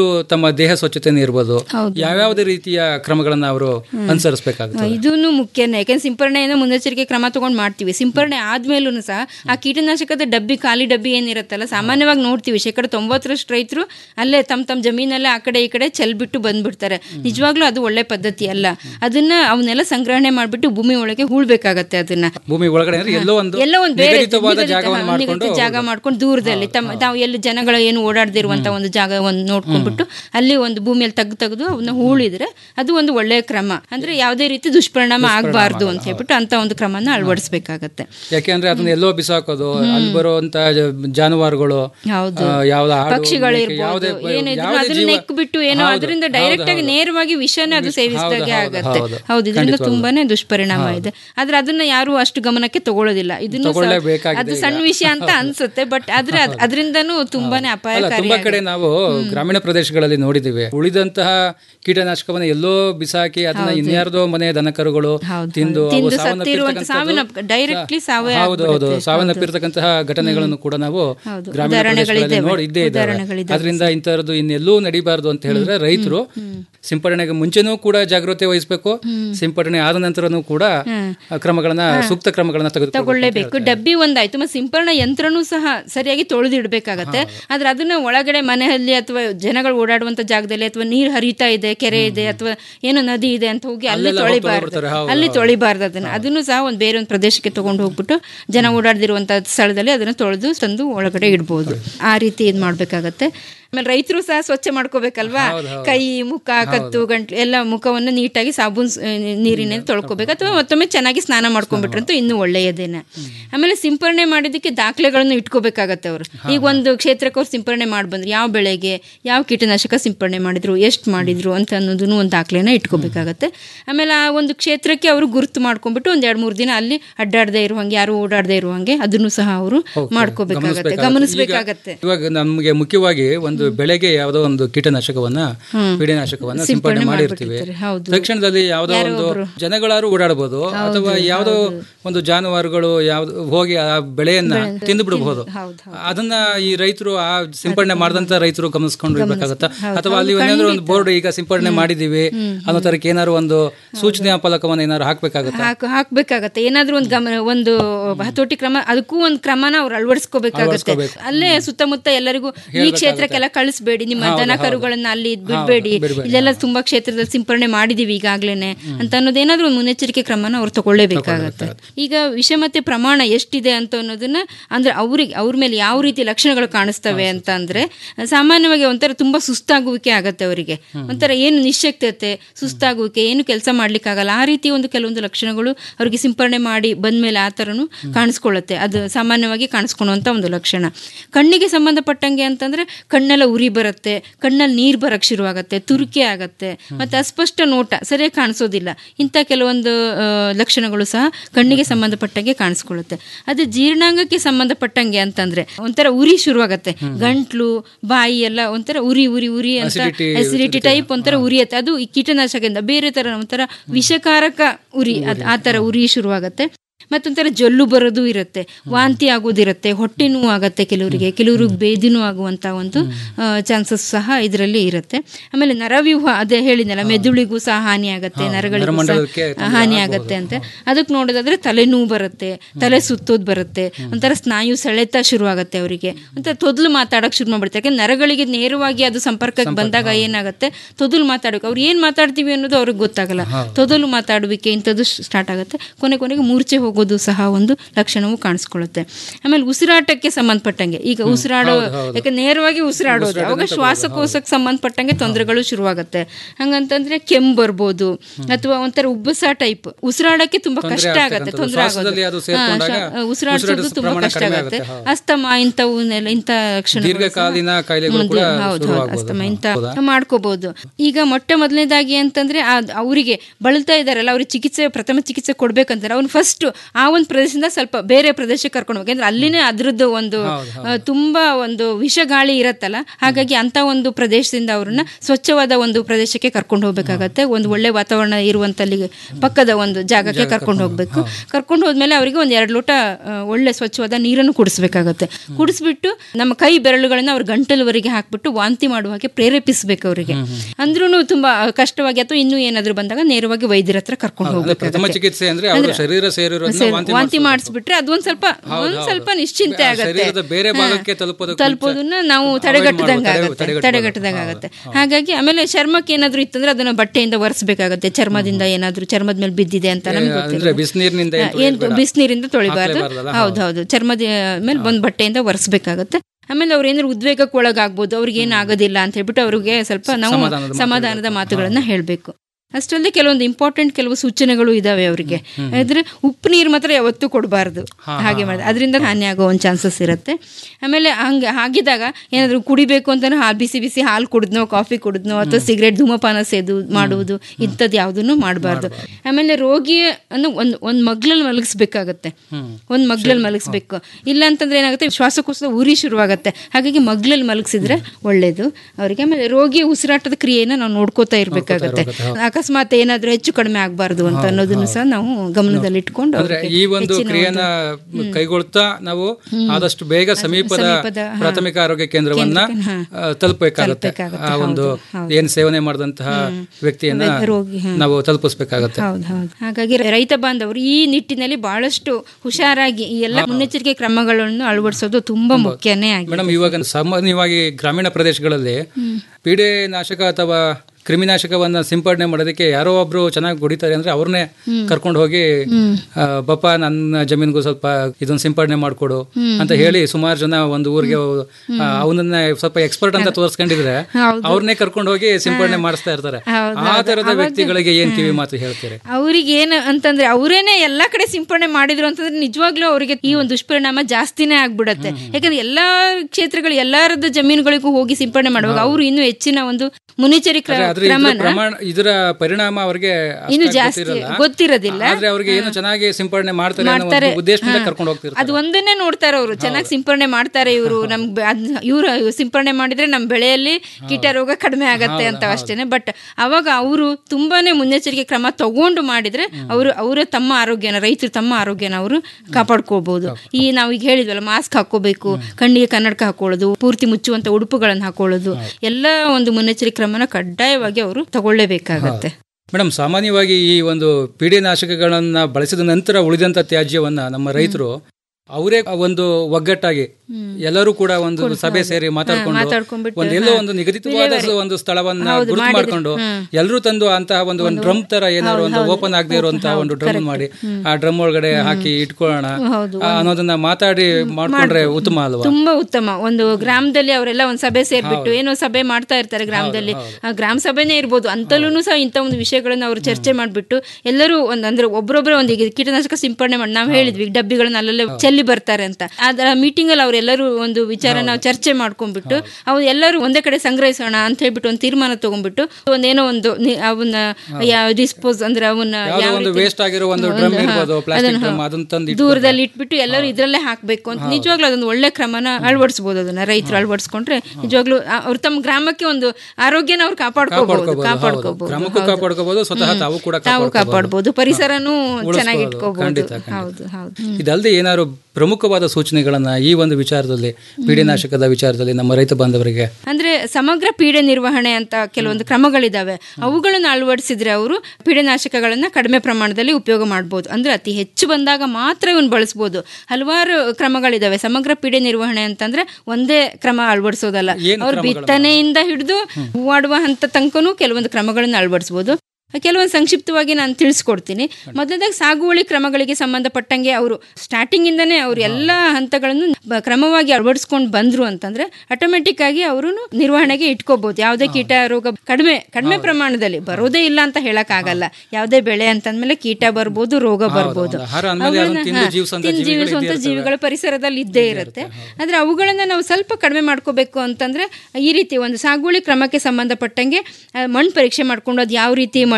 ರೈತರು ತಮ್ಮ ದೇಹ ಸ್ವಚ್ಛತೆಯನ್ನು ಇರ್ಬೋದು ಯಾವ್ಯಾವುದೇ ರೀತಿಯ ಕ್ರಮಗಳನ್ನ ಅವರು ಅನುಸರಿಸಬೇಕಾಗುತ್ತೆ ಇದೂ ಮುಖ್ಯನೇ ಯಾಕಂದ್ರೆ ಸಿಂಪರಣೆಯಿಂದ ಮುನ್ನೆಚ್ಚರಿಕೆ ಕ್ರಮ ತಗೊಂಡು ಮಾಡ್ತೀವಿ ಸಿಂಪರಣೆ ಆದ್ಮೇಲೂ ಸಹ ಆ ಕೀಟನಾಶಕದ ಡಬ್ಬಿ ಖಾಲಿ ಡಬ್ಬಿ ಏನಿರುತ್ತಲ್ಲ ಸಾಮಾನ್ಯವಾಗಿ ನೋಡ್ತೀವಿ ಶೇಕಡ ತೊಂಬತ್ತರಷ್ಟು ರೈತರು ಅಲ್ಲೇ ತಮ್ಮ ತಮ್ಮ ಜಮೀನಲ್ಲೇ ಆ ಕಡೆ ಈ ಕಡೆ ಚೆಲ್ಬಿಟ್ಟು ಬಂದ್ಬಿಡ್ತಾರೆ ನಿಜವಾಗ್ಲೂ ಅದು ಒಳ್ಳೆ ಪದ್ಧತಿ ಅಲ್ಲ ಅದನ್ನ ಅವನ್ನೆಲ್ಲ ಸಂಗ್ರಹಣೆ ಮಾಡ್ಬಿಟ್ಟು ಭೂಮಿ ಒಳಗೆ ಹೂಳ್ಬೇಕಾಗತ್ತೆ ಅದನ್ನ ಭೂಮಿ ಒಳಗಡೆ ಅಂದ್ರೆ ಎಲ್ಲೋ ಒಂದು ಎಲ್ಲ ಒಂದು ಬೇರೆ ನಿಗದಿತವಾದ ನಿಗದಿತ- ಜಾಗವನ್ನು ಹಾ, ಮಾಡ್ಕೊಂಡು ನಿಗದಿತ ಜಾಗ ಮಾಡ್ಕೊಂಡು ದೂರದಲ್ಲಿ ತಮ್ಮ ತಾವು ಎಲ್ಲಿ ಜನಗಳು ಏನು ಓಡಾಡದಿರುವಂತ ಒಂದು ಜಾಗ ಒಂದು ನೋಡ್ಕೊಂಡ್ಬಿಟ್ಟು ಅಲ್ಲಿ ಒಂದು ಭೂಮಿಯಲ್ಲಿ ತೆಗ್ದು ತೆಗೆದು ಅವನ್ನ ಹೂಳಿದ್ರೆ ಅದು ಒಂದು ಒಳ್ಳೆಯ ಕ್ರಮ ಅಂದ್ರೆ ಯಾವುದೇ ರೀತಿ ದುಷ್ಪರಿಣಾಮ ಆಗಬಾರ್ದು ಅಂತ ಹೇಳ್ಬಿಟ್ಟು ಅಂತ ಒಂದು ಕ್ರಮನ ಅಳವಡಿಸ್ಬೇಕಾಗತ್ತೆ ಯಾಕೆಂದ್ರೆ ಅದನ್ನ ಎಲ್ಲೋ ಬಿಸಾಕೋದು ಅಲ್ಲಿ ಬರುವಂತ ಜ- ಜಾನುವಾರುಗಳು ಹೌದು. ಆ, ಯಾವ್ದು ಆಡು, ಪಕ್ಷಿಗಳು ಮೇಕೆ, ಇರ್ಬೋದು ಯಾವುದೇ ಏನಿದ್ರು ಯಾವುದೇ ಅದನ್ನ ಜೀವ- ನೆಕ್ಬಿಟ್ಟು ಏನೋ ಹೌದು, ಅದರಿಂದ ಹೌದು, ಡೈರೆಕ್ಟ್ ಆಗಿ ಹೌದು. ನೇರವಾಗಿ ವಿಷನೇ ಅದು ಸೇವಿಸಿದಾಗೆ ಹೌದು, ಆಗತ್ತೆ ಹೌದು. ಹೌದು ಇದರಿಂದ ಖಂಡಿತವಾಗ್ಲೂ. ತುಂಬಾನೇ ದುಷ್ಪರಿಣಾಮ ಇದೆ ಆದ್ರೆ ಅದನ್ನ ಯಾರು ಅಷ್ಟು ಗಮನಕ್ಕೆ ತಗೊಳ್ಳೋದಿಲ್ಲ ಇದನ್ನು ಸಹ- ತಗೊಳ್ಳೇಬೇಕಾಗಿದೆ ಅದು ಈಗ. ಸಣ್ಣ ವಿಷಯ ಅಂತ ಅನ್ಸುತ್ತೆ ಬಟ್ ಆದ್ರೆ ಅದ್- ಅದರಿಂದನೂ ತುಂಬಾನೇ ಅಲ್ಲ ತುಂಬಾ ಅಪಾಯಕಾರಿ ಕಡೆ ನಾವು ಗ್ರಾಮೀಣ ಪ್ರದೇಶಗಳಲ್ಲಿ ನೋಡಿದ್ದೀವಿ ಉಳಿದಂತಹ ಕೀಟನಾಶಕವನ್ನ ಎಲ್ಲೋ ಬಿಸಾಕಿ ಅದನ್ನ ಇನ್ಯಾರ್ದೋ ಮನೆ ದನಕರುಗಳು ಹೌದು, ತಿಂದು ಅವು ತಿಂದು ಸಾವನ್ನಪ್ಪಿರ್ತಕ್ಕಂಥದ್ದು- ಸಾವಿನ- directly ಸಾವೇ ಹೌದು ಹೌದು ಆಗ್ಬಿಡುತ್ತೆ. ಸಾವನ್ನಪ್ಪಿರ್ತಕ್ಕಂತಹ ಘಟನೆಗಳನ್ನು ಕೂಡ ನಾವು ಹೌದು. ಗ್ರಾಮೀಣ ಉದಾಹರಣೆಗಳಿದ್ದಾವೆ. ಪ್ರದೇಶಗಳಲ್ಲಿ ನೋಡಿ ಇದ್ದೇ ಇದ್ದಾವೆ ಉದಾಹರಣೆಗಳಿದ್ದಾವೆ. ಅದರಿಂದ ಇಂಥದ್ದು ಇನ್ನೆಲ್ಲೂ ನಡಿಬಾರ್ದು ಅಂತ ಹೇಳಿದ್ರೆ ರೈತರು ಸಿಂಪಡಣೆಗೆ ಮುಂಚೆನೂ ಕೂಡ ಜಾಗೃತಿ ವಹಿಸಬೇಕು ಸಿಂಪಡಣೆ ಆದ ನಂತರನೂ ಕೂಡ ಆ ಕ್ರಮಗಳನ್ನ ಸೂಕ್ತ ಕ್ರಮಗಳನ್ನ ತೆಗೆದುಕೊಳ್ಳಬೇಕು ತಗೊಳ್ಳೇಬೇಕು ಡಬ್ಬಿ ಒಂದಾಯ್ತು ಮತ್ತೆ ಸಿಂಪರಣಾ ಯಂತ್ರನೂ ಸಹ ಸರಿಯಾಗಿ ತೊಳೆದಿಡ್ಬೇಕಾಗತ್ತೆ ಆದ್ರೆ ಅದನ್ನ ಒಳಗಡೆ ಮನೆಯಲ್ಲಿ ಅಥವಾ ಜನಗಳು ಓಡಾಡುವಂತ ಜಾಗದಲ್ಲಿ ಅಥವಾ ನೀರು ಹರಿತಾ ಇದೆ ಕೆರೆ ಇದೆ ಅಥವಾ ಏನೋ ನದಿ ಇದೆ ಅಂತ ಹೋಗಿ ಅಲ್ಲಿ ಅಲ್ಲೆಲ್ಲ ಹೋಗಿ ತೊಳಿಬಾರ್ದು ತೊಳ್ದ್ಬಿಡ್ತಾರೆ, ಹೌದು, ಅಲ್ಲಿ ತೊಳಿಬಾರ್ದು ಅದನ್ನ ಅದನ್ನು ಸಹ ಒಂದು ಬೇರೆ ಒಂದು ಪ್ರದೇಶಕ್ಕೆ ತಗೊಂಡು ಹೋಗ್ಬಿಟ್ಟು ಜನ ಓಡಾಡ್ದಿರುವಂತ ಸ್ಥಳದಲ್ಲಿ ಅದನ್ನ ತೊಳೆದು ತಂದು ಒಳಗಡೆ ಇಡ್ಬೋದು ಆ ರೀತಿ ಇದು ಮಾಡ್ಬೇಕಾಗತ್ತೆ ಆಮೇಲೆ ರೈತರು ಸಹ ಸ್ವಚ್ಛ ಮಾಡ್ಕೋಬೇಕಲ್ವಾ ಕೈ ಮುಖ ಕತ್ತು ಗಂಟ್ಲು ಎಲ್ಲ ಮುಖವನ್ನು ನೀಟಾಗಿ ಸಾಬೂನ್ ಸ್- ನೀರಿನಲ್ಲಿ ತೊಳ್ಕೊಬೇಕು ಅಥವಾ ಮತ್ತೊಮ್ಮೆ ಚೆನ್ನಾಗಿ ಸ್ನಾನ ಮಾಡ್ಕೊಂಡ್ಬಿಟ್ರಂತೂ ಇನ್ನೂ ಒಳ್ಳೆಯದೇನೆ ಆಮೇಲೆ ಸಿಂಪರಣೆ ಮಾಡಿದ್ದಕ್ಕೆ ದಾಖಲೆಗಳನ್ನು ಇಟ್ಕೋಬೇಕಾಗತ್ತೆ ಅವರು ಈಗ ಒಂದು ಕ್ಷೇತ್ರಕ್ಕೆ ಅವ್ರು ಸಿಂಪರಣೆ ಮಾಡಿ ಬಂದ್ರು ಯಾವ ಬೆಳೆಗೆ ಯಾವ ಕೀಟನಾಶಕ ಸಿಂಪರಣೆ ಮಾಡಿದ್ರು ಎಷ್ಟು ಮಾಡಿದ್ರು ಅಂತ ಅನ್ನೋದನ್ನು ಒಂದು ದಾಖಲೆನ ಇಟ್ಕೋಬೇಕಾಗತ್ತೆ ಆಮೇಲೆ ಆ ಒಂದು ಕ್ಷೇತ್ರಕ್ಕೆ ಅವರು ಗುರುತು ಮಾಡ್ಕೊಂಡ್ಬಿಟ್ಟು ಒಂದ್ ಎರಡು ಮೂರು ದಿನ ಅಲ್ಲಿ ಅಡ್ಡಾಡದೆ ಇರುವಂಗೆ ಯಾರು ಓಡಾಡದೆ ಇರುವಂಗೆ ಅದನ್ನು ಸಹ ಅವರು ಮಾಡ್ಕೋಬೇಕಾಗತ್ತೆ ಗಮನಿಸಬೇಕಾಗತ್ತೆ ಇವಾಗ ನಮಗೆ ಮುಖ್ಯವಾಗಿ ಒಂದು ಬೆಳೆಗೆ ಯಾವುದೋ ಒಂದು ಕೀಟನಾಶಕವನ್ನ ಕೀಟನಾಶಕವನ್ನ ಸಿಂಪಡಣೆ ಮಾಡಿರ್ತೀವಿ ಹೌದು. ತಕ್ಷಣದಲ್ಲಿ ಯಾವುದೋ ಒಂದು ಜನಗಳಾರು ಓಡಾಡಬಹುದು ಅಥವಾ ಯಾವುದೋ ಒಂದು ಜಾನುವಾರುಗಳು ಯಾವ್ದು ಹೋಗಿ ಆ ಬೆಳೆಯನ್ನ ತಿಂದು ಬಿಡಬಹುದು ಅದನ್ನ ಈ ರೈತರು ಆ ಸಿಂಪಡಣೆ ಮಾಡದಂತ ರೈತರು ಗಮನಿಸ್ಕೊಂಡು ಇರ್ಬೇಕಾಗತ್ತ ಅಥವಾ ಅಲ್ಲಿ ಏನಾದ್ರು ಒಂದು ಬೋರ್ಡ್ ಈಗ ಸಿಂಪಡಣೆ ಮಾಡಿದೀವಿ ಅನ್ನೋ ತರಕ್ಕೆ ಏನಾದ್ರು ಒಂದು ಸೂಚನೆಯ ಫಲಕವನ್ನ ಏನಾದ್ರು ಹಾಕ್ಬೇಕಾಗತ್ತ ಹಾಕ್ ಹಾಕ್ಬೇಕಾಗತ್ತೆ ಏನಾದ್ರೂ ಒಂದು ಗಮನ ಒಂದು ಹತೋಟಿ ಕ್ರಮ ಅದಕ್ಕೂ ಒಂದು ಕ್ರಮನ ಅವ್ರು ಅಳವಡಿಸ್ಕೋಬೇಕಾಗತ್ತೆ ಅಲ್ಲೇ ಸುತ್ತಮುತ್ತ ಎಲ್ಲರಿಗೂ ಈ ಕ್ಷೇತ್ರಕ್ಕೆಲ್ಲ ಕಳಿಸ್ಬೇಡಿ ನಿಮ್ಮ ದನ ಕರುಗಳನ್ನ ಅಲ್ಲಿ ಇದ್ ಬಿಡ್ಬೇಡಿ ಇಲ್ಲೆಲ್ಲ ತುಂಬಾ ಕ್ಷೇತ್ರದಲ್ಲಿ ಸಿಂಪರಣೆ ಮಾಡಿದೀವಿ ಈಗಾಗ್ಲೇನೆ ಅಂತ ಅನ್ನೋದೇನಾದ್ರೂ ಒಂದು ಮುನ್ನೆಚ್ಚರಿಕೆ ಕ್ರಮನ ಅವ್ರು ತಗೊಳ್ಳೇಬೇಕಾಗತ್ತೆ ಈಗ ವಿಷಮತೆ ಪ್ರಮಾಣ ಎಷ್ಟಿದೆ ಅಂತ ಅನ್ನೋದನ್ನ ಅಂದ್ರೆ ಅವ್ರಿಗೆ ಅವ್ರ ಮೇಲೆ ಯಾವ ರೀತಿ ಲಕ್ಷಣಗಳು ಕಾಣಿಸ್ತವೆ ಅಂತ ಅಂದ್ರೆ ಸಾಮಾನ್ಯವಾಗಿ ಒಂಥರ ತುಂಬಾ ಸುಸ್ತಾಗುವಿಕೆ ಆಗತ್ತೆ ಅವರಿಗೆ ಒಂಥರ ಏನು ನಿಶ್ಶಕ್ತತೆ ಸುಸ್ತಾಗುವಿಕೆ ಏನು ಕೆಲಸ ಮಾಡ್ಲಿಕ್ಕಾಗಲ್ಲ ಆ ರೀತಿ ಒಂದು ಕೆಲವೊಂದು ಲಕ್ಷಣಗಳು ಅವ್ರಿಗೆ ಸಿಂಪರಣೆ ಮಾಡಿ ಬಂದ್ಮೇಲೆ ಆ ಥರನೂ ಕಾಣಿಸ್ಕೊಳ್ಳುತ್ತೆ ಅದು ಸಾಮಾನ್ಯವಾಗಿ ಕಾಣಿಸ್ಕೊಳ್ಳುವಂಥ ಒಂದು ಲಕ್ಷಣ ಕಣ್ಣಿಗೆ ಸಂಬಂಧಪಟ್ಟಂಗೆ ಅಂತಂದ್ರೆ ಕಣ್ಣೆಲ್ಲ ಉರಿ ಬರುತ್ತೆ ಕಣ್ಣಲ್ಲಿ ನೀರು ಬರಕ್ಕೆ ಶುರುವಾಗತ್ತೆ ತುರಿಕೆ ಆಗತ್ತೆ ಮತ್ತೆ ಅಸ್ಪಷ್ಟ ನೋಟ ಸರಿಯಾಗಿ ಕಾಣಿಸೋದಿಲ್ಲ ಇಂಥ ಕೆಲವೊಂದು ಆ, ಲಕ್ಷಣಗಳು ಸಹ ಕಣ್ಣಿಗೆ ಸಂಬಂಧಪಟ್ಟಂಗೆ ಕಾಣಿಸ್ಕೊಳ್ಳುತ್ತೆ ಅದು ಜೀರ್ಣಾಂಗಕ್ಕೆ ಸಂಬಂಧಪಟ್ಟಂಗೆ ಅಂತಂದ್ರೆ ಒಂಥರ ಉರಿ ಶುರುವಾಗತ್ತೆ ಗಂಟ್ಲು ಬಾಯಿ ಎಲ್ಲ ಒಂಥರ ಉರಿ ಉರಿ ಉರಿ ಅಂತ ಅಸಿಡಿಟಿ ಟೈಪ್ ಒಂಥರ ಉರಿಯತ್ತೆ ಅದು ಈ ಕೀಟನಾಶಕದಿಂದ ಬೇರೆ ತರ ಒಂಥರ ವಿಷಕಾರಕ ಉರಿ ಅದ್- ಆ ತರ ಉರಿ ಶುರುವಾಗತ್ತೆ ಮತ್ತೊಂಥರ ಜೊಲ್ಲು ಬರೋದು ಇರುತ್ತೆ ವಾಂತಿ ಆಗೋದಿರುತ್ತೆ ಹೊಟ್ಟೆ ನೋವು ಆಗತ್ತೆ ಕೆಲವರಿಗೆ ಕೆಲವ್ರಿಗೆ ಬೇದಿನೂ ಆಗುವಂತ ಒಂದು ಚಾನ್ಸಸ್ ಸಹ ಇದರಲ್ಲಿ ಇರುತ್ತೆ ಆಮೇಲೆ ನರವ್ಯೂಹ ಅದೇ ಹೇಳಿದ್ನಲ್ಲ ಮೆದುಳಿಗೂ ಸಹ ಹಾನಿ ಆಗತ್ತೆ ನರಗಳಿಗೂ ನರಮಂಡಲಕ್ಕೆ ಸಹ ಹಾನಿ ಆಗತ್ತೆ ಅಂತ ಅದಕ್ಕೆ ನೋಡೋದಾದ್ರೆ ತಲೆನೋವು ಬರುತ್ತೆ ತಲೆ ಸುತ್ತೋದು ಬರುತ್ತೆ ಒಂಥರ ಸ್ನಾಯು ಸೆಳೆತ ಶುರು ಆಗತ್ತೆ ಅವರಿಗೆ ಒಂಥರ ತೊದಲು ಮಾತಾಡೋಕೆ ಶುರು ಮಾಡ್ಬಿಡ್ತಾರೆ ಯಾಕಂದ್ರೆ ನರಗಳಿಗೆ ನೇರವಾಗಿ ಅದು ಸಂಪರ್ಕಕ್ಕೆ ಬಂದಾಗ ಏನಾಗುತ್ತೆ ತೊದಲು ಮಾತಾಡೋಕೆ ಅವ್ರು ಏನು ಮಾತಾಡ್ತೀವಿ ಅನ್ನೋದು ಅವ್ರಿಗೆ ಗೊತ್ತಾಗಲ್ಲ ತೊದಲು ಮಾತಾಡುವಿಕೆ ಇಂಥದ್ದು ಸ್ಟಾರ್ಟ್ ಆಗುತ್ತೆ ಕೊನೆ ಕೊನೆಗೆ ಮೂರ್ಛೆ ಹೋಗೋದು ಸಹ ಒಂದು ಲಕ್ಷಣವು ಕಾಣಿಸ್ಕೊಳ್ಳುತ್ತೆ ಆಮೇಲೆ ಉಸಿರಾಟಕ್ಕೆ ಸಂಬಂಧಪಟ್ಟಂಗೆ ಈಗ ಉಸಿರಾಡೋ ಯಾಕೆ ನೇರವಾಗಿ ಉಸಿರಾಡೋದು ಅವಾಗ ಶ್ವಾಸಕೋಶಕ್ಕೆ ಸಂಬಂಧಪಟ್ಟಂಗೆ ತೊಂದರೆಗಳು ಶುರುವಾಗುತ್ತೆ ಹಂಗಂತಂದ್ರೆ ಕೆಮ್ಮು ಬರ್ಬೋದು ಅಥವಾ ಒಂಥರ ಉಬ್ಬಸ ಟೈಪ್ ಉಸಿರಾಡಕ್ಕೆ ತುಂಬಾ ಕಷ್ಟ ಆಗತ್ತೆ ತೊಂದರೆ ಶ್ವಾಸದಲ್ಲಿ ಅದು ಸೇರ್ಕೊಂಡಾಗ ಉಸಿರಾಡಿಸೋದು ಉಸಿರಾಟದ ತುಂಬಾ ಪ್ರಮಾಣ ಕಷ್ಟ ಕಡಿಮೆ ಆಗುತ್ತೆ ಆಗುತ್ತೆ, ಅಸ್ತಮ ಇಂಥವನ್ನೆಲ್ಲ ಇಂಥ ಲಕ್ಷಣ ದೀರ್ಘಕಾಲೀನ ಕಾಯಿಲೆಗಳು ಕೂಡ ಹೌದು ಶುರುವಾಗ್ಬೋದು. ಅಸ್ತಮ ಇಂಥ ಮಾಡ್ಕೋಬಹುದು ಈಗ ಮೊಟ್ಟ ಮೊದಲನೇದಾಗಿ ಅಂತಂದ್ರೆ ಅವರಿಗೆ ಬಳಲ್ತಾ ಇದಾರಲ್ಲ ಅವ್ರಿಗೆ ಚಿಕಿತ್ಸೆ ಪ್ರಥಮ ಚಿಕಿತ್ಸೆ ಕೊಡ್ಬೇಕಂತಾರೆ ಅವ್ನು ಫಸ್ಟ್ ಆ ಒಂದು ಪ್ರದೇಶದಿಂದ ಸ್ವಲ್ಪ ಬೇರೆ ಪ್ರದೇಶಕ್ಕೆ ಕರ್ಕೊಂಡು ಹೋಗಿ ಅಂದ್ರೆ ಅಲ್ಲಿನೇ ಅದ್ರದ್ದು ಒಂದು ಆ, ತುಂಬಾ ಒಂದು ವಿಷ ಗಾಳಿ ಇರತ್ತಲ್ಲ ಹಾಗಾಗಿ ಅಂತ ಒಂದು ಪ್ರದೇಶದಿಂದ ಅವ್ರನ್ನ ಸ್ವಚ್ಛವಾದ ಒಂದು ಪ್ರದೇಶಕ್ಕೆ ಕರ್ಕೊಂಡು ಹೋಗ್ಬೇಕಾಗತ್ತೆ ಒಂದು ಒಳ್ಳೆ ವಾತಾವರಣ ಇರುವಂತ ಅಲ್ಲಿಗೆ ಪಕ್ಕದ ಒಂದು ಜಾಗಕ್ಕೆ ಕರ್ಕೊಂಡು ಹೋಗ್ಬೇಕು ಕರ್ಕೊಂಡು ಹೋದ್ಮೇಲೆ ಅವರಿಗೆ ಒಂದ್ ಎರಡು ಲೋಟ ಆ, ಒಳ್ಳೆ ಸ್ವಚ್ಛವಾದ ನೀರನ್ನು ಕುಡಿಸ್ಬೇಕಾಗತ್ತೆ ಕುಡಿಸ್ಬಿಟ್ಟು ನಮ್ಮ ಕೈ ಬೆರಳುಗಳನ್ನ ಅವ್ರ ಗಂಟಲುವರೆಗೆ ಹಾಕ್ಬಿಟ್ಟು ವಾಂತಿ ಮಾಡುವ ಹಾಗೆ ಪ್ರೇರೇಪಿಸ್ಬೇಕು ಅವರಿಗೆ ಅಂದ್ರೂ ತುಂಬಾ ಕಷ್ಟವಾಗಿ ಅಥವಾ ಇನ್ನೂ ಏನಾದ್ರು ಬಂದಾಗ ನೇರವಾಗಿ ವೈದ್ಯರ ಹತ್ರ ಕರ್ಕೊಂಡು ಅಂದ್ರೆ ಪ್ರಥಮ ಹೋಗ್ಬೇಕಾಗತ್ತೆ ಚಿಕಿತ್ಸೆ ಅಂದ್ರೆ ಅವರ ಶರೀರ ಸೇರಿರೋದನ್ನ ಸೇರಿ- ವಾಂತಿ ವಾಂತಿ ಮಾಡಿಸ್ಬಿಟ್ರೆ ಅದೊಂದ್ ಸ್ವಲ್ಪ ಒಂದ್ ಸ್ವಲ್ಪ ನಿಶ್ಚಿಂತೆ ಆ ಆಗತ್ತೆ ಶರೀರದ ಬೇರೆ ಹಾ. ಭಾಗಕ್ಕೆ ತಲುಪೋದಕ್ಕೆ ತಲುಪೋದನ್ನ ನಾವು avoid ತಡೆಗಟ್ಟದಂಗೆ ಮಾಡ್ಬೋದು, ಆಗುತ್ತೆ ತಡೆಗಟ್ಟಬಹುದು. ತಡೆಗಟ್ಟದಂಗೆ ಆಗುತ್ತೆ ಹಾಗಾಗಿ ಆಮೇಲೆ ಚರ್ಮಕ್ಕೆ ಏನಾದ್ರು ಇತ್ತಂದ್ರೆ ಅದನ್ನ ಬಟ್ಟೆಯಿಂದ ಒರೆಸ್ಬೇಕಾಗತ್ತೆ ಚರ್ಮದಿಂದ ಏನಾದ್ರು ಚರ್ಮದ ಮೇಲೆ ಬಿದ್ದಿದೆ ಅಂತ ನಮ್ಗೆ ಅಂದ್ರೆ ಗೊತ್ತಿಲ್ಲ ಬಿಸಿನೀರಿನಿಂದ ಏನ್ ಏನ್ ತೊಳಿಬೇಡ. ಬಿಸಿನೀರಿಂದ ತೊಳಿಬಾರ್ದು ಹಾಕ್ಲೇಬಾರ್ದಲ್ಲ? ಹೌದು ಹೌದು ಚರ್ಮದ ಮೇಲೆ ಒಂದ್ ಬಟ್ಟೆಯಿಂದ ಒರೆಸ್ಬೇಕಾಗತ್ತೆ ಆಮೇಲೆ ಅವ್ರು ಏನಾದ್ರು ಉದ್ವೇಗಕ್ಕೆ ಒಳಗಾಗ್ಬೋದು ಅವ್ರಿಗೆ ಏನು ಆಗೋದಿಲ್ಲ ಅಂತ ಹೇಳ್ಬಿಟ್ಟು ಅವ್ರಿಗೆ ಸ್ವಲ್ಪ ನಾವು ಸಮಾಧಾನದ ಸಮಾಧಾನದ ಮಾತುಗಳನ್ನ ಹೇಳಬೇಕು ಅಷ್ಟಲ್ಲದೆ ಕೆಲವೊಂದು ಇಂಪಾರ್ಟೆಂಟ್ ಕೆಲವು ಸೂಚನೆಗಳು ಇದಾವೆ ಅವರಿಗೆ ಆದ್ರೆ ಉಪ್ಪು ನೀರು ಮಾತ್ರ ಯಾವತ್ತೂ ಕೊಡಬಾರ್ದು ಹಾಗೆ ಮಾಡಿ ಅದರಿಂದ ಹಾನಿ ಆಗೋ ಒಂದು ಚಾನ್ಸಸ್ ಇರುತ್ತೆ ಆಮೇಲೆ ಹಂಗೆ ಆಗಿದಾಗ ಏನಾದರೂ ಕುಡಿಬೇಕು ಅಂತಾನೆ ಹಾಲು ಬಿಸಿ ಬಿಸಿ ಹಾಲು ಕುಡಿದ್ನೋ ಕಾಫಿ ಕುಡಿದ್ನೋ ಅಥವಾ ಸಿಗರೇಟ್ ಧೂಮಪಾನ ಸೇದು ಮಾಡುವುದು ಇಂಥದ್ದು ಯಾವುದನ್ನು ಮಾಡಬಾರ್ದು ಆಮೇಲೆ ರೋಗಿ ಅನ್ನು ಒಂದು ಒಂದು ಮಗ್ಲಲ್ಲಿ ಮಲಗಿಸ್ಬೇಕಾಗತ್ತೆ ಒಂದು ಮಗ್ಲಲ್ಲಿ ಮಲಗಿಸ್ಬೇಕು ಇಲ್ಲ ಅಂತಂದ್ರೆ ಏನಾಗುತ್ತೆ ಶ್ವಾಸಕೋಶದ ಉರಿ ಶುರುವಾಗುತ್ತೆ ಹಾಗಾಗಿ ಮಗ್ಲಲ್ಲಿ ಮಲಗಿಸಿದ್ರೆ ಒಳ್ಳೇದು ಅವರಿಗೆ ಆಮೇಲೆ ರೋಗಿ ಉಸಿರಾಟದ ಕ್ರಿಯೆನ ನಾವು ನೋಡ್ಕೋತಾ ಇರಬೇಕಾಗತ್ತೆ ಅಕಸ್ಮಾತ್ ಏನಾದ್ರೂ ಹೆಚ್ಚು ಕಡಿಮೆ ಆಗಬಾರ್ದು ಅಂತ ಅನ್ನೋದನ್ನು ಸಹ ನಾವು ಗಮನದಲ್ಲಿ ಇಟ್ಕೊಂಡು ಅಂದ್ರೆ ಈ ಒಂದು ಕ್ರಿಯೆನ ಕೈಗೊಳ್ತಾ ನಾವು ಆದಷ್ಟು ಬೇಗ ಸಮೀಪದ ಸಮೀಪದ, ಹಾ. ಪ್ರಾಥಮಿಕ ಆರೋಗ್ಯ ಕೇಂದ್ರವನ್ನ ಕೇಂದ್ರಕ್ಕೆ, ಹಾ. ಆ, ತಲುಪಬೇಕಾಗತ್ತೆ ತಲುಪಬೇಕಾಗತ್ತೆ, ಆ ಒಂದು ಏನ್ ಸೇವನೆ ಮಾಡಿದಂತಹ ವ್ಯಕ್ತಿಯನ್ನ ರೋಗಿ, ಹಾ. ನಾವು ತಲುಪಿಸ್ಬೇಕಾಗತ್ತೆ ಹೌದು ಹೌದು ಹಾಗಾಗಿ ರೈತ ಬಾಂಧವರು ಈ ನಿಟ್ಟಿನಲ್ಲಿ ಬಹಳಷ್ಟು ಹುಷಾರಾಗಿ ಈ ಎಲ್ಲ ಮುನ್ನೆಚ್ಚರಿಕೆ ಕ್ರಮಗಳನ್ನು ಅಳವಡಿಸೋದು ತುಂಬಾ ಮುಖ್ಯನೇ ಆಗಿದೆ ಮೇಡಮ್ ಇವಾಗ ಸಾಮಾನ್ಯವಾಗಿ ಗ್ರಾಮೀಣ ಪ್ರದೇಶಗಳಲ್ಲಿ ಪೀಡೆ ನಾಶಕ ಅಥವಾ ಕ್ರಿಮಿನಾಶಕವನ್ನ ಸಿಂಪಡಣೆ ಮಾಡೋದಕ್ಕೆ ಯಾರೋ ಒಬ್ರು ಚೆನ್ನಾಗಿ ಹೊಡಿತಾರೆ ಅಂದ್ರೆ ಅವ್ರನ್ನೇ ಕರ್ಕೊಂಡು ಹೋಗಿ ಆ, ಬಪ್ಪ ನನ್ನ ಜಮೀನಿಗೂ ಸ್ವಲ್ಪ ಇದನ್ನ ಸಿಂಪಡಣೆ ಮಾಡ್ಕೊಡು ಅಂತ ಹೇಳಿ ಸುಮಾರು ಜನ ಒಂದು ಊರಿಗೆ ಅವನನ್ನ ಸ್ವಲ್ಪ ಎಕ್ಸ್ಪರ್ಟ್ ಅಂತ ತೋರಿಸ್ಕೊಂಡಿದ್ರೆ ಅವ್ರನ್ನೇ ಕರ್ಕೊಂಡು ಹೋಗಿ ಸಿಂಪಡಣೆ ಮಾಡಿಸ್ತಾ ಇರ್ತಾರೆ ಆ ತರದ ವ್ಯಕ್ತಿಗಳಿಗೆ ಏನ್ ಕಿವಿ ಮಾತು ಹೇಳ್ತೀರಿ ಅವ್ರಿಗೆ ಏನು ಅಂತಂದ್ರೆ ಅವರೇನೆ ಎಲ್ಲಾ ಕಡೆ ಸಿಂಪಡಣೆ ಮಾಡಿದ್ರು ಅಂತಂದ್ರೆ ನಿಜವಾಗ್ಲೂ ಅವರಿಗೆ ಈ ಒಂದು ದುಷ್ಪರಿಣಾಮ ಜಾಸ್ತಿನೇ ಆಗ್ಬಿಡತ್ತೆ ಯಾಕಂದ್ರೆ ಎಲ್ಲಾ ಕ್ಷೇತ್ರಗಳು ಎಲ್ಲಾರದ ಜಮೀನುಗಳಿಗೂ ಹೋಗಿ ಸಿಂಪಡಣೆ ಮಾಡುವಾಗ ಅವರು ಇನ್ನೂ ಹೆಚ್ಚಿನ ಒಂದು ಮುನ್ನೆಚ್ಚರಿಕೆ ಆದ್ರೆ ಇದ್ರ ಕ್ರಮನ ಪ್ರಮಾಣ ಇದರ ಪರಿಣಾಮ ಅವ್ರಿಗೆ ಇನ್ನು ಅಷ್ಟಾಗಿ ಜಾಸ್ತಿ ಗೊತ್ತಿರಲ್ಲ. ಗೊತ್ತಿರೋದಿಲ್ಲ ಆದ್ರೆ ಅವ್ರಿಗೆ ಏನು ಚೆನ್ನಾಗಿ ಸಿಂಪಡಣೆ ಮಾಡ್ತಾರೆ ಅನ್ನೋ ಮಾಡ್ತಾರೆ ಒಂದು ಉದ್ದೇಶದಿಂದ ಹಾ. ಕರ್ಕೊಂಡು ಹೋಗ್ತಿರ್ತಾರೆ ಅದು ಒಂದನ್ನೇ ನೋಡ್ತಾರೆ ಅವರು ಚೆನ್ನಾಗಿ ಸಿಂಪರಣೆ ಮಾಡ್ತಾರೆ ಇವರು ನಮ್ಗೆ ಇವರು ಸಿಂಪರಣೆ ಮಾಡಿದ್ರೆ ನಮ್ಮ ಬೆಳೆಯಲ್ಲಿ ಕೀಟ ರೋಗ ಕಡಿಮೆ ಆಗತ್ತೆ ಅಂತ ಅಷ್ಟೇನೆ ಬಟ್ ಅವಾಗ ಅವರು ತುಂಬಾನೇ ಮುನ್ನೆಚ್ಚರಿಕೆ ಕ್ರಮ ತಗೊಂಡು ಮಾಡಿದ್ರೆ ಅವರು ಅವರ ತಮ್ಮ ಆರೋಗ್ಯನ ರೈತರು ತಮ್ಮ ಆರೋಗ್ಯನ ಅವರು ಕಾಪಾಡ್ಕೋಬಹುದು ಈ ನಾವು ಈಗ ಹೇಳಿದ್ವಲ್ಲ ಮಾಸ್ಕ್ ಹಾಕೋಬೇಕು ಕಣ್ಣಿಗೆ ಕನ್ನಡಕ ಹಾಕೊಳ್ಳೋದು ಪೂರ್ತಿ ಮುಚ್ಚುವಂತ ಉಡುಪುಗಳನ್ನು ಹಾಕೊಳ್ಳೋದು ಎಲ್ಲ ಒಂದು ಮುನ್ನೆಚ್ಚರಿಕೆ ಕ್ರಮನ ಕಡ್ಡಾಯವಾಗಿ ಅವರು ತಗೊಳ್ಳೇಬೇಕಾಗತ್ತೆ ಮೇಡಮ್ ಸಾಮಾನ್ಯವಾಗಿ ಈ ಒಂದು ಪೀಡೆನಾಶಕಗಳನ್ನ ಬಳಸಿದ ನಂತರ ಉಳಿದಂತ ತ್ಯಾಜ್ಯವನ್ನ ನಮ್ಮ ರೈತರು ಅವರೇ ಒಂದು ಒಗ್ಗಟ್ಟಾಗಿ ಎಲ್ಲರೂ ಕೂಡ ಒಂದು ಸಭೆ ಸೇರಿ ಮಾತಾಡ್ಕೊಂಡು ಮಾತಾಡ್ಕೊಂಡ್ಬಿಟ್ಟು, ಒಂದ್ ಎಲ್ಲೋ ಒಂದು ನಿಗದಿತವಾದ ಒಂದು ಸ್ಥಳವನ್ನ ಗುರುತು ಮಾಡ್ಕೊಂಡು ಎಲ್ಲರೂ ತಂದು ಅಂತಹ ಒಂದು ಒಂದು ಡ್ರಮ್ ತರ ಏನಾದ್ರು ಒಂದು ಓಪನ್ ಆಗದೆ ಇರುವಂತಹ ಒಂದು ಡ್ರಮ್ ಮಾಡಿ ಆ ಡ್ರಮ್ ಒಳಗಡೆ ಹಾಕಿ ಇಟ್ಕೊಳ್ಳೋಣ ಆ, ಅನ್ನೋದನ್ನ ಮಾತಾಡಿ ಮಾಡ್ಕೊಂಡ್ರೆ ಉತ್ತಮ ಅಲ್ವಾ ತುಂಬಾ ಉತ್ತಮ ಒಂದು ಗ್ರಾಮದಲ್ಲಿ ಅವರೆಲ್ಲ ಒಂದು ಸಭೆ ಸೇರ್ಬಿಟ್ಟು ಏನೋ ಸಭೆ ಮಾಡ್ತಾ ಇರ್ತಾರೆ ಗ್ರಾಮದಲ್ಲಿ ಆ ಗ್ರಾಮ ಸಭೆನೇ ಇರ್ಬೋದು ಅಂತಲೂ ಸಹ ಇಂಥ ಒಂದು ವಿಷಯಗಳನ್ನ ಅವರು ಚರ್ಚೆ ಮಾಡ್ಬಿಟ್ಟು ಎಲ್ಲರೂ ಒಂದ್ ಅಂದ್ರೆ ಒಬ್ರೊಬ್ರೆ ಒಂದು ಈಗ ಕೀಟನಾಶಕ ಸಿಂಪಡಣೆ ಮಾಡಿ ನಾವು ಹೇಳಿದ್ವಿ ಡಬ್ಬಿಗಳನ್ನ ಅಲ್ಲಲ್ಲೇ ಚೆಲ್ಲಿ ಬರ್ತಾರೆ ಅಂತ ಅದರ ಮೀಟಿಂಗ್ ಅಲ್ಲಿ ಅವರೆಲ್ಲರೂ ಒಂದು ವಿಚಾರ ನಾವು ಚರ್ಚೆ ಮಾಡ್ಕೊಂಡ್ಬಿಟ್ಟು ಅವು ಎಲ್ಲರೂ ಒಂದೇ ಕಡೆ ಸಂಗ್ರಹಿಸೋಣ ಅಂತ ಹೇಳ್ಬಿಟ್ಟು ಒಂದು ತೀರ್ಮಾನ ತಗೊಂಡ್ಬಿಟ್ಟು ಒಂದೇನೋ ಒಂದು ನಿ- ಅವನ್ನ ಡಿಸ್ಪೋಸ್ ಅಂದ್ರೆ ಅವನ್ನ ಯಾವ್ದೋ ಯಾವ ಒಂದು ರೀತಿ- ವೇಸ್ಟ್ ಆಗಿರೋ ಒಂದು ಒಂದು- ಡ್ರಮ್ ಹಾ, ಇರ್ಬೋದು ಪ್ಲಾಸ್ಟಿಕ್ ಅದನ್ನ ಡ್ರಮ್ ಅದನ್ನ ತಂದು ದೂರದಲ್ಲಿ ಇಟ್ಬಿಟ್ಟು ಎಲ್ಲರೂ ಇದ್ರಲ್ಲೇ ಹಾಕ್ಬೇಕು ಅಂತ ನಿಜವಾಗ್ಲೂ ಅದೊಂದು ಒಳ್ಳೆ ಕ್ರಮನ ಅಳವಡಿಸಬಹುದು ಅದನ್ನ ರೈತರು ಅಳವಡಿಸ್ಕೊಂಡ್ರೆ ನಿಜವಾಗ್ಲೂ ಆ- ಅವ್ರು ತಮ್ಮ ಗ್ರಾಮಕ್ಕೆ ಒಂದು ಆರೋಗ್ಯನ ಅವ್ರು ಕಾಪಾಡ್ಕೋಬಹುದು ಕಾಪಾಡ್ಕೋಬಹುದು ಗ್ರಾಮಕ್ಕೂ ಕಾಪಾಡ್ಕೋಬಹುದು ಸ್ವತಃ ತಾವು ಕೂಡ ತಾವು ಕಾಪಾಡ್ಕೋಬಹುದು. ಕಾಪಾಡ್ಬೋದು ಪರಿಸರನೂ ಚೆನ್ನಾಗಿ ಉಳಿಸ್ಬೋದು. ಇಟ್ಕೋಬಹುದು ಖಂಡಿತ, ಖಂಡಿತ. ಹೌದು ಹೌದು ಇದಲ್ಲದೆ ಏನಾದ್ರು ಪ್ರಮುಖವಾದ ಸೂಚನೆಗಳನ್ನ ಈ ಒಂದು ವಿಚಾರದಲ್ಲಿ ಪೀಡೆನಾಶಕದ ವಿಚಾರದಲ್ಲಿ ನಮ್ಮ ರೈತ ಬಾಂಧವರಿಗೆ ಅಂದ್ರೆ ಸಮಗ್ರ ಪೀಡೆ ನಿರ್ವಹಣೆ ಅಂತ ಕೆಲವೊಂದು ಕ್ರಮಗಳಿದಾವೆ ಅವುಗಳನ್ನು ಅಳವಡಿಸಿದ್ರೆ ಅವರು ಪೀಡೆನಾಶಕಗಳನ್ನ ಕಡಿಮೆ ಪ್ರಮಾಣದಲ್ಲಿ ಉಪಯೋಗ ಮಾಡ್ಬೋದು ಅಂದ್ರೆ ಅತಿ ಹೆಚ್ಚು ಬಂದಾಗ ಮಾತ್ರ ಇವನ್ ಬಳಸ್ಬೋದು ಹಲವಾರು ಕ್ರಮಗಳಿದಾವೆ ಸಮಗ್ರ ಪೀಡೆ ನಿರ್ವಹಣೆ ಅಂತಂದ್ರೆ ಒಂದೇ ಕ್ರಮ ಅಳವಡಿಸೋದಲ್ಲ ಅವ್ರು ಬಿತ್ತನೆಯಿಂದ ಹಿಡಿದು ಹೂವಾಡುವ ಹಂತ ತನಕನೂ ಕೆಲವೊಂದು ಕ್ರಮಗಳನ್ನ ಅಳವಡಿಸ್ಬೋದು ಕೆಲವೊಂದು ಸಂಕ್ಷಿಪ್ತವಾಗಿ ನಾನು ತಿಳಿಸ್ಕೊಡ್ತೀನಿ ಮೊದಲನೇದಾಗಿ ಸಾಗುವಳಿ ಕ್ರಮಗಳಿಗೆ ಸಂಬಂಧಪಟ್ಟಂಗೆ ಅವರು ಸ್ಟಾರ್ಟಿಂಗ್ ಇಂದನೇ ಅವರು ಎಲ್ಲ ಹಂತಗಳನ್ನು ಬ- ಕ್ರಮವಾಗಿ ಅಳವಡಿಸ್ಕೊಂಡು ಬಂದ್ರು ಅಂತಂದ್ರೆ ಆಟೋಮೆಟಿಕ್ ಆಗಿ ಅವರು ನಿರ್ವಹಣೆಗೆ ಇಟ್ಕೋಬಹುದು ಯಾವುದೇ ಕೀಟ ರೋಗ ಕಡಿಮೆ ಕಡಿಮೆ ಪ್ರಮಾಣದಲ್ಲಿ ಬರೋದೇ ಇಲ್ಲ ಅಂತ ಹೇಳಕ್ ಆಗಲ್ಲ ಯಾವುದೇ ಬೆಳೆ ಅಂತಂದ್ಮೇಲೆ ಕೀಟ ಬರ್ಬೋದು ರೋಗ ಬರ್ಬೋದು ಆಹಾರ ಅಂದ್ಮೇಲೆ ಅವುಗಳನ್ನ, ಅದನ್ನ ತಿಂದು ಹಾ, ಜೀವಿಸುವಂತ ತಿಂದು ಜೀವಿಗಳು ಜೀವಿಸುವಂತ ಇದ್ದೇ ಜೀವಿಗಳು ಪರಿಸರದಲ್ಲಿ ಇದ್ದೇ ಇರುತ್ತೆ ಆದ್ರೆ ಅವುಗಳನ್ನ ನಾವು ಸ್ವಲ್ಪ ಕಡಿಮೆ ಮಾಡ್ಕೋಬೇಕು ಅಂತಂದ್ರೆ ಈ ರೀತಿ ಒಂದು ಸಾಗುವಳಿ ಕ್ರಮಕ್ಕೆ ಸಂಬಂಧಪಟ್ಟಂಗೆ ಆ, ಮಣ್ಣು ಪರೀಕ್ಷೆ ಮಾಡ್ಕೊಂಡು ಅದು ಯಾವ ರೀತಿ ಮಣ್ಣು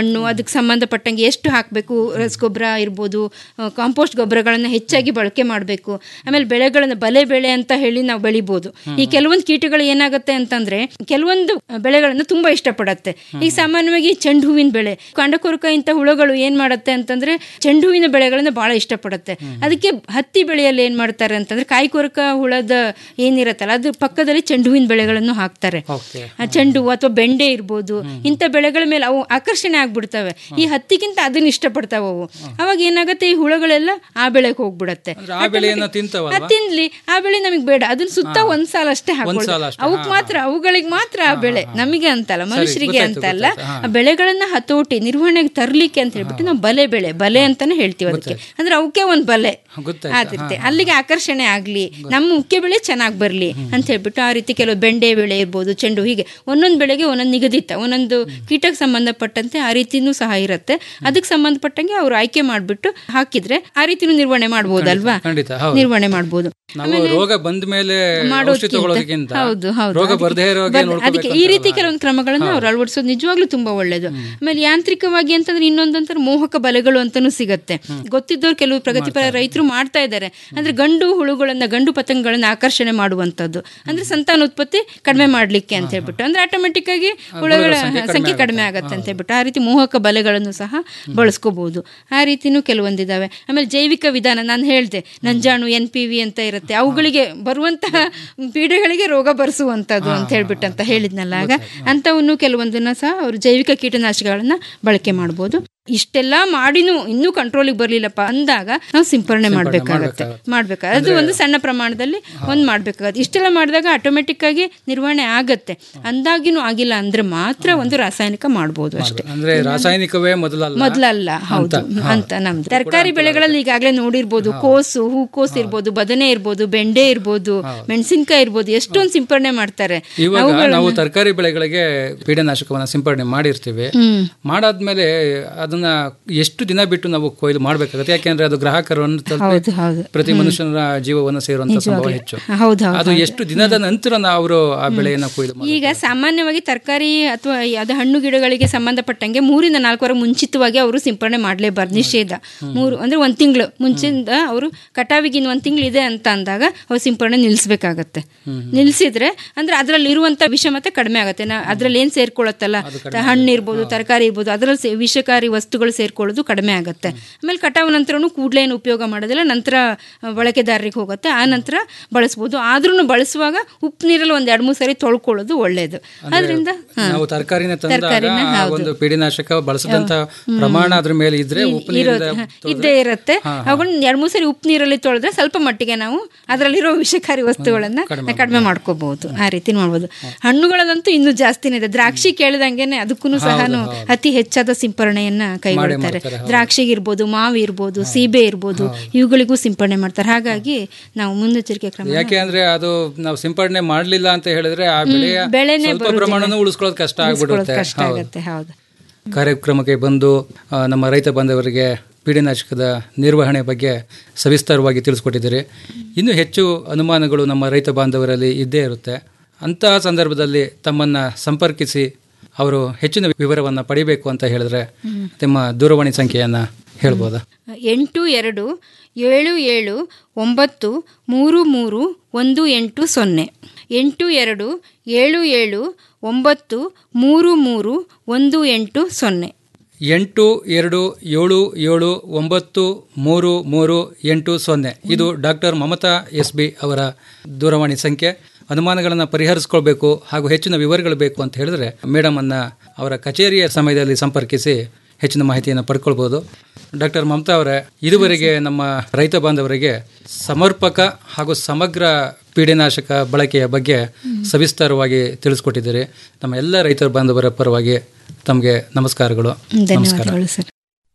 ಮಣ್ಣು ಅದಕ್ಕೆ ಸಂಬಂಧಪಟ್ಟಂಗೆ ಎಷ್ಟು ಹಾಕಬೇಕು ರಸಗೊಬ್ಬರ ಇರ್ಬೋದು ಕಾಂಪೋಸ್ಟ್ ಗೊಬ್ಬರಗಳನ್ನು ಹೆಚ್ಚಾಗಿ ಬಳಕೆ ಮಾಡಬೇಕು ಆಮೇಲೆ ಬೆಳೆಗಳನ್ನು ಬಲೆ ಬೆಳೆ ಅಂತ ಹೇಳಿ ನಾವು ಬೆಳಿಬೋದು ಈ ಕೆಲವೊಂದು ಕೀಟಗಳು ಏನಾಗುತ್ತೆ ಅಂತಂದ್ರೆ ಕೆಲವೊಂದು ಬೆಳೆಗಳನ್ನು ತುಂಬಾ ಇಷ್ಟಪಡತ್ತೆ ಈಗ ಸಾಮಾನ್ಯವಾಗಿ ಚೆಂಡು ಹೂವಿನ ಬೆಳೆ ಕಾಂಡಕೊರಕ ಇಂಥ ಹುಳುಗಳು ಏನ್ ಮಾಡುತ್ತೆ ಅಂತಂದ್ರೆ ಚೆಂಡು ಹೂವಿನ ಬೆಳೆಗಳನ್ನ ಬಹಳ ಇಷ್ಟಪಡುತ್ತೆ ಅದಕ್ಕೆ ಹತ್ತಿ ಬೆಳೆಯಲ್ಲಿ ಏನ್ ಮಾಡ್ತಾರೆ ಅಂತಂದ್ರೆ ಕಾಯಿ ಕೊರಕ ಹುಳದ ಏನಿರತ್ತಲ್ಲ ಅದ್ರ ಪಕ್ಕದಲ್ಲಿ ಚೆಂಡು ಹೂವಿನ ಬೆಳೆಗಳನ್ನು ಹಾಕ್ತಾರೆ ಓಕೆ ಆ ಚೆಂಡು ಹೂವು ಅಥವಾ ಬೆಂಡೆ ಇರ್ಬೋದು ಇಂಥ ಬೆಳೆಗಳ ಮೇಲೆ ಅವು ಆಕರ್ಷಣೆ ಆಗ್ಬಿಡ್ತವೆ ಈ ಹತ್ತಿಗಿಂತ ಅದನ್ನ ಇಷ್ಟಪಡ್ತಾವೆ ಅವು ಅವಾಗ ಏನಾಗುತ್ತೆ ಈ ಹುಳುಗಳೆಲ್ಲ ಆ ಬೆಳೆಗೆ ಹೋಗ್ಬಿಡತ್ತೆ ಅಂದ್ರೆ ಆ ಬೆಳೆಯನ್ನ ತಿಂತವಲ್ವಾ? ಅದ್ ತಿನ್ಲಿ ಆ ಬೆಳೆ ನಮಗೆ ಬೇಡ ಅದನ್ನ ಸುತ್ತ ಒಂದ್ ಸಾಲ ಅಷ್ಟೇ ಹಾಕೊಳ್ಳೋದು ಸಾಲ ಅಷ್ಟೇ, ಅವಕ್ ಮಾತ್ರ ಅವುಗಳಿಗೆ ಮಾತ್ರ ಆ ಬೆಳೆ ನಮಗೆ ಅಂತಲ್ಲ ಮನುಷ್ಯರಿಗೆ ಗೊತ್ತಾಯ್ತು, ಅಂತಲ್ಲ ಗೊತ್ತಾಯ್ತು, ಆ ಬೆಳೆಗಳನ್ನ ಹತೋಟಿ ನಿರ್ವಹಣೆಗೆ ತರ್ಲಿಕ್ಕೆ ಅಂತ ಹೇಳ್ಬಿಟ್ಟು ನಾವು ಬಲೆ ಬೆಳೆ ಬಲೆ ಅಂತಾನೆ ಹೇಳ್ತೀವಿ ಅದಕ್ಕೆ ಅಂದ್ರೆ ಅವಕ್ಕೆ ಒಂದ್ ಬಲೆ ಗೊತ್ತಾಯ್ತು, ಆದಿರುತ್ತೆ ಅಲ್ಲಿಗೆ ಆಕರ್ಷಣೆ ಆಗ್ಲಿ ನಮ್ಮ ಮುಖ್ಯ ಬೆಳೆ ಚೆನ್ನಾಗಿ ಬರ್ಲಿ ಅಂತ ಹೇಳ್ಬಿಟ್ಟು ಆ ರೀತಿ ಕೆಲವು ಬೆಂಡೆ ಬೆಳೆ ಇರ್ಬೋದು ಚೆಂಡು ಹೀಗೆ ಒಂದೊಂದು ಬೆಳೆಗೆ ಒಂದೊಂದು ನಿಗದಿತ ಒಂದೊಂದು ಕೀಟಕ್ಕೆ ಸಂಬಂಧಪಟ್ಟಂತೆ ಆ ರೀತಿನೂ ಸಹ ಇರುತ್ತೆ ಅದಕ್ಕೆ ಸಂಬಂಧಪಟ್ಟಂಗೆ ಅವ್ರು ಆಯ್ಕೆ ಮಾಡ್ಬಿಟ್ಟು ಹಾಕಿದ್ರೆ ಆ ರೀತಿನೂ ನಿರ್ವಹಣೆ ಮಾಡ್ಬೋದಲ್ವಾ ಖಂಡಿತ ಹೌದು ನಿರ್ವಹಣೆ ಮಾಡ್ಬೋದು ನಾವು ರೋಗ ಬಂದ ಮೇಲೆ ಔಷಧಿ ಮಾಡೋದ್ಕಿಂತ- ತಗೊಳ್ಳೋದಕ್ಕಿಂತ ಹೌದು ಹೌದು ರೋಗ ಅದಕ್ಕೆ- ಬರ್ದೇ ಇರೋ ಹಾಗೆ ಬರ್- ನೋಡ್ಕೋಬೇಕು ಅದಕ್ಕೆ ಈ ರೀತಿ ಕೆಲವೊಂದು ಕ್ರಮಗಳನ್ನು ಅವ್ರು ಅಳವಡಿಸೋದು ನಿಜವಾಗ್ಲೂ ತುಂಬಾ ಒಳ್ಳೇದು ಆಮೇಲೆ ಯಾಂತ್ರಿಕವಾಗಿ ಅಂತಂದ್ರೆ ಇನ್ನೊಂದಂತಾರೆ ಮೋಹಕ ಬಲೆಗಳು ಅಂತಾನೂ ಸಿಗತ್ತೆ ಗೊತ್ತಿದ್ದವ್ರು ಕೆಲವು ಪ್ರಗತಿಪರ ರೈತರು ಮಾಡ್ತಾ ಇದ್ದಾರೆ ಅಂದ್ರೆ ಗಂಡು ಹುಳುಗಳನ್ನ ಗಂಡು ಪತಂಗಗಳನ್ನ ಆಕರ್ಷಣೆ ಮಾಡುವಂತದ್ದು ಅಂದ್ರೆ ಸಂತಾನೋತ್ಪತ್ತಿ ಕಡಿಮೆ ಮಾಡ್ಲಿಕ್ಕೆ ಅಂತ ಹೇಳ್ಬಿಟ್ಟು ಅಂದ್ರೆ ಆಟೋಮೆಟಿಕ್ ಆಗಿ ಹುಳುಗಳ ಸಂಖ್ಯೆ ಕಡಿಮೆ ಆಗತ್ತೆ ಅಂತ ಹೇಳ್ಬಿಟ್ಟು ಆ ರೀತಿ ಮೋಹಕ ಬಲೆಗಳನ್ನು ಸಹ ಬಳಸ್ಕೋಬಹುದು ಆ ರೀತಿನೂ ಕೆಲವೊಂದಿದಾವೆ ಆಮೇಲೆ ಜೈವಿಕ ವಿಧಾನ ನಾನು ಹೇಳ್ದೆ ನಂಜಾಣು ಎನ್ ಪಿ ವಿ ಅಂತ ಇರುತ್ತೆ ಅವುಗಳಿಗೆ ಬರುವಂತಹ ಪೀಡೆಗಳಿಗೆ ರೋಗ ಬರೆಸುವಂಥದ್ದು ಅಂತ ಹೇಳ್ಬಿಟ್ಟು ಅಂತ ಹೇಳಿದ್ನಲ್ಲ ಆಗ ಅಂಥವನ್ನು ಕೆಲವೊಂದನ್ನ ಸಹ ಅವರು ಜೈವಿಕ ಕೀಟನಾಶಕಗಳನ್ನ ಬಳಕೆ ಮಾಡ್ಬೋದು ಇಷ್ಟೆಲ್ಲ ಮಾಡಿನೂ ಇನ್ನೂ ಕಂಟ್ರೋಲಿಗೆ ಬರ್ಲಿಲ್ಲಪ್ಪ ಅಂದಾಗ ನಾವು ಸಿಂಪರಣೆ ಮಾಡ್ಬೇಕಾಗತ್ತೆ ಮಾಡ್ಬೇಕಾಗತ್ತೆ ಅದು ಒಂದು ಸಣ್ಣ ಪ್ರಮಾಣದಲ್ಲಿ ಒಂದು ಮಾಡ್ಬೇಕಾಗತ್ತೆ ಇಷ್ಟೆಲ್ಲ ಮಾಡಿದಾಗ ಆಟೋಮೆಟಿಕ್ ಆಗಿ ನಿರ್ವಹಣೆ ಆಗತ್ತೆ ಅಂದಾಗಿನೂ ಆಗಿಲ್ಲ ಅಂದ್ರೆ ಮಾತ್ರ ಒಂದು ರಾಸಾಯನಿಕ ಮಾಡ್ಬೋದು ಅಷ್ಟೇ ಅಂದ್ರೆ ರಾಸಾಯನಿಕವೇ ಮೊದಲಲ್ಲ ಮೊದಲಲ್ಲ ಹೌದು ಅಂತ ನಮ್ದು ತರಕಾರಿ ಬೆಳೆಗಳಲ್ಲಿ ಈಗಾಗಲೇ ನೋಡಿರ್ಬೋದು ಕೋಸು ಹೂಕೋಸು ಇರ್ಬೋದು ಬದನೆ ಇರ್ಬೋದು ಬೆಂಡೆ ಇರ್ಬೋದು ಮೆಣಸಿನ್ಕಾಯಿ ಇರ್ಬೋದು ಎಷ್ಟೊಂದು ಸಿಂಪರಣೆ ಮಾಡ್ತಾರೆ ಇವಾಗ ನಾವು ತರಕಾರಿ ಬೆಳೆಗಳಿಗೆ ಕೀಟನಾಶಕವನ್ನ ಸಿಂಪಡಣೆ ಮಾಡಿರ್ತೀವಿ ಮಾಡಾದ್ಮೇಲೆ ಅದನ್ನ ಎಷ್ಟು ದಿನ ಬಿಟ್ಟು ನಾವು ಕೊಯ್ಲು ಮಾಡ್ಬೇಕಾಗುತ್ತೆ ಯಾಕೆಂದ್ರೆ ಅದು ಗ್ರಾಹಕರನ್ನು ತಲುಪಿ ಹೌದು ಹೌದು ಪ್ರತಿ ಮನುಷ್ಯನ ಜೀವವನ್ನು ಸೇರುವಂತ ಸಂಭವ ಹೆಚ್ಚು ಹೌದು ಹೌದು ಅದು ಎಷ್ಟು ದಿನದ ನಂತರ ಅವರು ಆ ಬೆಳೆಯನ್ನ ಕೊಯ್ಲು ಮಾಡ್ತಾರೆ? ಈಗ ಸಾಮಾನ್ಯವಾಗಿ ತರಕಾರಿ ಅಥವಾ ಅದು ಹಣ್ಣು ಗಿಡಗಳಿಗೆ ಸಂಬಂಧಪಟ್ಟಂಗೆ ಮೂರಿಂದ ನಾಲ್ಕು ವಾರ ಮುಂಚಿತವಾಗಿ ಅವರು ಸಿಂಪರಣೆ ಮಾಡಲೇಬಾರ್ದು ನಿಷೇಧ ಮೂರು ಅಂದ್ರೆ ಒಂದು ತಿಂಗಳು ಮುಂಚಿಂದ ಅವರು ಕಟಾವಿಗೆ ಇನ್ನು ಒಂದು ತಿಂಗಳು ಇದೆ ಅಂತ ಅಂದಾಗ ಅವ್ರು ಸಿಂಪರಣೆ ನಿಲ್ಲಿಸ್ಬೇಕಾಗತ್ತೆ ನಿಲ್ಲಿಸಿದ್ರೆ ಅಂದ್ರೆ ಅದರಲ್ಲಿ ಇರುವಂತ ವಿಷ ಮತ್ತೆ ಕಡಿಮೆ ಆಗುತ್ತೆ ನಾ ಅದ್ರಲ್ಲಿ ಏನ್ ಸೇರ್ಕೊಳ್ಳುತ್ತಲ್ಲ ಹಣ್ಣು ಇರ್ಬೋದು ತರಕಾರಿ ಇರ್ಬೋದು ಅದರಲ್ಲಿ ಸೇ- ವಿಷಕಾರಿ ವಸ್ತುಗಳು ಸೇರ್ಕೊಳ್ಳೋದು ಕಡಿಮೆ ಆಗುತ್ತೆ ಆಮೇಲೆ ಕಟಾವು ನಂತರನು ಕೂಡಲೇ ಏನು ಉಪಯೋಗ ಮಾಡೋದಿಲ್ಲ ನಂತರ ಆ, ಬಳಕೆದಾರರಿಗೆ ಹೋಗುತ್ತೆ ಆ ನಂತರ ಬಳಸ್ಬೋದು ಆದ್ರೂ ಬಳಸುವಾಗ ಉಪ್ಪು ನೀರಲ್ಲಿ ಒಂದ್ ಎರಡು ಮೂರು ಸರಿ ತೊಳ್ಕೊಳ್ಳೋದು ಒಳ್ಳೇದು ಅದರಿಂದ ನಾವು ತರಕಾರಿನ ತಂದಾಗ ತರಕಾರಿನ, ಆ ಒಂದು ಕೀಟನಾಶಕ ಬಳಸಿದಂತ ಪ್ರಮಾಣ ಅದ್ರ ಮೇಲೆ ಇದ್ರೆ ಉಪ್ಪು ನೀರಿಂದ ಇದ್ದೇ ಇರುತ್ತೆ ಅವುಗಳನ್ನ ಎರಡು ಮೂರು ಸರಿ ಉಪ್ಪು ನೀರಲ್ಲಿ ತೊಳೆದ್ರೆ ಸ್ವಲ್ಪ ಮಟ್ಟಿಗೆ ನಾವು ಅದರಲ್ಲಿರೋ ವಿಷಕಾರಿ ವಸ್ತುಗಳನ್ನ ಕಡಿಮೆ ಮಾಡ್ಕೋಬಹುದು ಆ ರೀತಿ ಮಾಡ್ಬೋದು ಹಣ್ಣುಗಳದಂತೂ ಇನ್ನೂ ಜಾಸ್ತಿನೇ ಇದೆ ದ್ರಾಕ್ಷಿ ಕೇಳಿದಂಗೆನೆ ಅದಕ್ಕೂ ಸಹ ಅತಿ ಹೆಚ್ಚಾದ ಸಿಂಪರಣೆಯನ್ನ ಕೈಗೊಳ್ತಾರೆ ದ್ರಾಕ್ಷಿಗೆ ಇರ್ಬೋದು ಮಾವು ಇರ್ಬೋದು ಸೀಬೆ ಇರ್ಬೋದು ಇವುಗಳಿಗೂ ಸಿಂಪರಣೆ ಮಾಡ್ತಾರೆ ಹಾಗಾಗಿ ನಾವು ಮುನ್ನೆಚ್ಚರಿಕೆ ಕ್ರಮ ಯಾಕೆ ಅಂದ್ರೆ ಅದು ನಾವು ಸಿಂಪಡಣೆ ಮಾಡ್ಲಿಲ್ಲ ಅಂತ ಹೇಳಿದ್ರೆ ಆ ಬೆಳೆಯ ಬೆಳೆನೇ ಸ್ವಲ್ಪ ಪ್ರಮಾಣನೂ ಉಳಿಸ್ಕೊಳ್ಳೋದು ಕಷ್ಟ ಆಗ್ಬಿಡುತ್ತೆ ಕಷ್ಟ ಹೌದು. ಆಗುತ್ತೆ ಹೌದು ಕಾರ್ಯಕ್ರಮಕ್ಕೆ ಬಂದು ಆ, ನಮ್ಮ ರೈತ ಬಾಂಧವರಿಗೆ ಪೀಡನಾಶಕದ ನಿರ್ವಹಣೆ ಬಗ್ಗೆ ಸವಿಸ್ತಾರವಾಗಿ ತಿಳಿಸ್ಕೊಟ್ಟಿದ್ದೀರಿ ಇನ್ನೂ ಹೆಚ್ಚು ಅನುಮಾನಗಳು ನಮ್ಮ ರೈತ ಬಾಂಧವರಲ್ಲಿ ಇದ್ದೇ ಇರುತ್ತೆ ಅಂತಹ ಸಂದರ್ಭದಲ್ಲಿ ತಮ್ಮನ್ನು ಸಂಪರ್ಕಿಸಿ ಅವರು ಹೆಚ್ಚಿನ ವಿವರವನ್ನು ಪಡಿಬೇಕು ಅಂತ ಹೇಳಿದ್ರೆ ನಿಮ್ಮ ದೂರವಾಣಿ ಸಂಖ್ಯೆಯನ್ನು ಹೇಳ್ಬೋದಾ ಎಂಟು ಎರಡು ಏಳು ಏಳು ಒಂಬತ್ತು ಮೂರು ಮೂರು ಒಂದು ಎಂಟು ಸೊನ್ನೆ ಎಂಟು ಎರಡು ಏಳು ಏಳು ಒಂಬತ್ತು ಮೂರು ಮೂರು ಒಂದು ಎಂಟು ಸೊನ್ನೆ ಎಂಟು ಎರಡು ಏಳು ಏಳು ಒಂಬತ್ತು ಮೂರು ಮೂರು ಎಂಟು ಸೊನ್ನೆ ಇದು ಡಾಕ್ಟರ್ ಮಮತಾ ಎಸ್ ಬಿ ಅವರ ದೂರವಾಣಿ ಸಂಖ್ಯೆ ಅನುಮಾನಗಳನ್ನು ಪರಿಹರಿಸ್ಕೊಳ್ಬೇಕು ಹಾಗೂ ಹೆಚ್ಚಿನ ವಿವರಗಳು ಬೇಕು ಅಂತ ಹೇಳಿದ್ರೆ ಮೇಡಮ್ ಅನ್ನ ಅವರ ಕಚೇರಿಯ ಸಮಯದಲ್ಲಿ ಸಂಪರ್ಕಿಸಿ ಹೆಚ್ಚಿನ ಮಾಹಿತಿಯನ್ನು ಪಡ್ಕೊಳ್ಬೋದು ಡಾಕ್ಟರ್ ಮಮತಾ ಅವರೇ ಇದುವರೆಗೆ ನಮ್ಮ ರೈತ ಬಾಂಧವರಿಗೆ ಸಮರ್ಪಕ ಹಾಗೂ ಸಮಗ್ರ ಪೀಡೆನಾಶಕ ಬಳಕೆಯ ಬಗ್ಗೆ ಸವಿಸ್ತಾರವಾಗಿ ತಿಳಿಸ್ಕೊಟ್ಟಿದ್ದೀರಿ ನಮ್ಮ ಎಲ್ಲ ರೈತರ ಬಾಂಧವರ ಪರವಾಗಿ ತಮಗೆ ನಮಸ್ಕಾರಗಳು ನಮಸ್ಕಾರ ಧನ್ಯವಾದಗಳು ಸರ್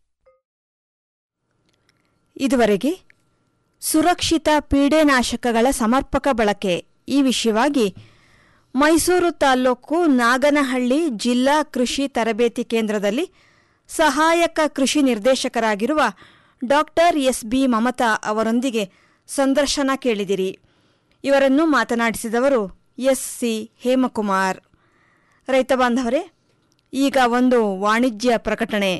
ಇದುವರೆಗೆ ಸುರಕ್ಷಿತ ಪೀಡೆನಾಶಕಗಳ ಸಮರ್ಪಕ ಬಳಕೆ ಈ ವಿಷಯವಾಗಿ ಮೈಸೂರು ತಾಲ್ಲೂಕು ನಾಗನಹಳ್ಳಿ ಜಿಲ್ಲಾ ಕೃಷಿ ತರಬೇತಿ ಕೇಂದ್ರದಲ್ಲಿ ಸಹಾಯಕ ಕೃಷಿ ನಿರ್ದೇಶಕರಾಗಿರುವ ಡಾಕ್ಟರ್ ಎಸ್ ಬಿ ಮಮತಾ ಅವರೊಂದಿಗೆ ಸಂದರ್ಶನ ಕೇಳಿದಿರಿ ಇವರನ್ನು ಮಾತನಾಡಿಸಿದವರು ಎಸ್ ಸಿ ಹೇಮಕುಮಾರ್ ರೈತ ಬಾಂಧವರೇ ಈಗ ಒಂದು ವಾಣಿಜ್ಯ ಪ್ರಕಟಣೆ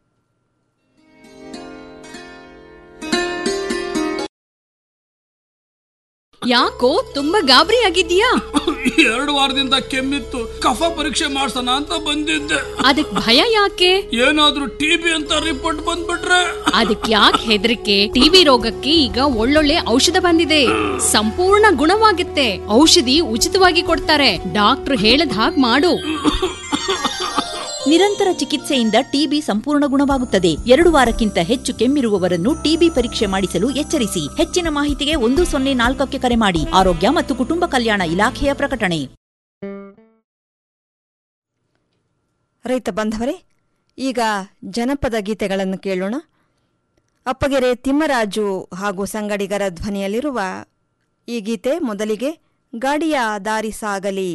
ಯಾಕೋ ತುಂಬಾ ಗಾಬರಿ ಆಗಿದ್ಯಾ ಎರಡು ವಾರದಿಂದ ಕೆಮ್ಮಿತ್ತು ಕಫ ಪರೀಕ್ಷೆ ಮಾಡ್ಸೋಣ ಅಂತ ಬಂದಿದ್ದೆ ಅದಕ್ ಭಯ ಯಾಕೆ ಏನಾದ್ರೂ ಟಿಬಿ ಅಂತ ರಿಪೋರ್ಟ್ ಬಂದ್ಬಿಟ್ರೆ ಅದಕ್ ಯಾಕೆ ಹೆದರಿಕೆ ಟಿವಿ ರೋಗಕ್ಕೆ ಈಗ ಒಳ್ಳೊಳ್ಳೆ ಔಷಧ ಬಂದಿದೆ ಸಂಪೂರ್ಣ ಗುಣವಾಗುತ್ತೆ ಔಷಧಿ ಉಚಿತವಾಗಿ ಕೊಡ್ತಾರೆ ಡಾಕ್ಟ್ರು ಹೇಳದ್ ಹಾಗ್ ಮಾಡು ನಿರಂತರ ಚಿಕಿತ್ಸೆಯಿಂದ ಟಿಬಿ ಸಂಪೂರ್ಣ ಗುಣವಾಗುತ್ತದೆ ಎರಡು ವಾರಕ್ಕಿಂತ ಹೆಚ್ಚು ಕೆಮ್ಮಿರುವವರನ್ನು ಟಿಬಿ ಪರೀಕ್ಷೆ ಮಾಡಿಸಲು ಎಚ್ಚರಿಸಿ ಹೆಚ್ಚಿನ ಮಾಹಿತಿಗೆ ಒಂದು ಸೊನ್ನೆ ನಾಲ್ಕಕ್ಕೆ ಕರೆ ಮಾಡಿ ಆರೋಗ್ಯ ಮತ್ತು ಕುಟುಂಬ ಕಲ್ಯಾಣ ಇಲಾಖೆಯ ಪ್ರಕಟಣೆ ರೈತ ಬಾಂಧವರೇ ಈಗ ಜನಪದ ಗೀತೆಗಳನ್ನು ಕೇಳೋಣ ಅಪ್ಪಗೆರೆ ತಿಮ್ಮರಾಜು ಹಾಗೂ ಸಂಗಡಿಗರ ಧ್ವನಿಯಲ್ಲಿರುವ ಈ ಗೀತೆ ಮೊದಲಿಗೆ ಗಾಡಿಯ ದಾರಿ ಸಾಗಲಿ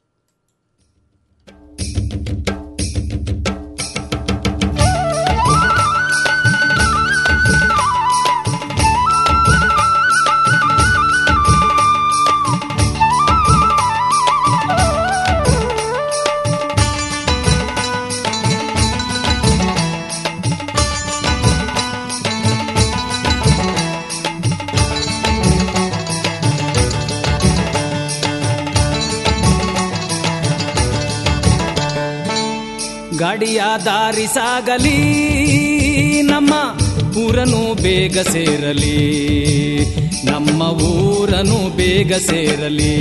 ಗಾಡಿಯ ದಾರಿ ಸಾಗಲಿ ನಮ್ಮ ಊರನು ಬೇಗ ಸೇರಲಿ ನಮ್ಮ ಊರನು ಬೇಗ ಸೇರಲಿ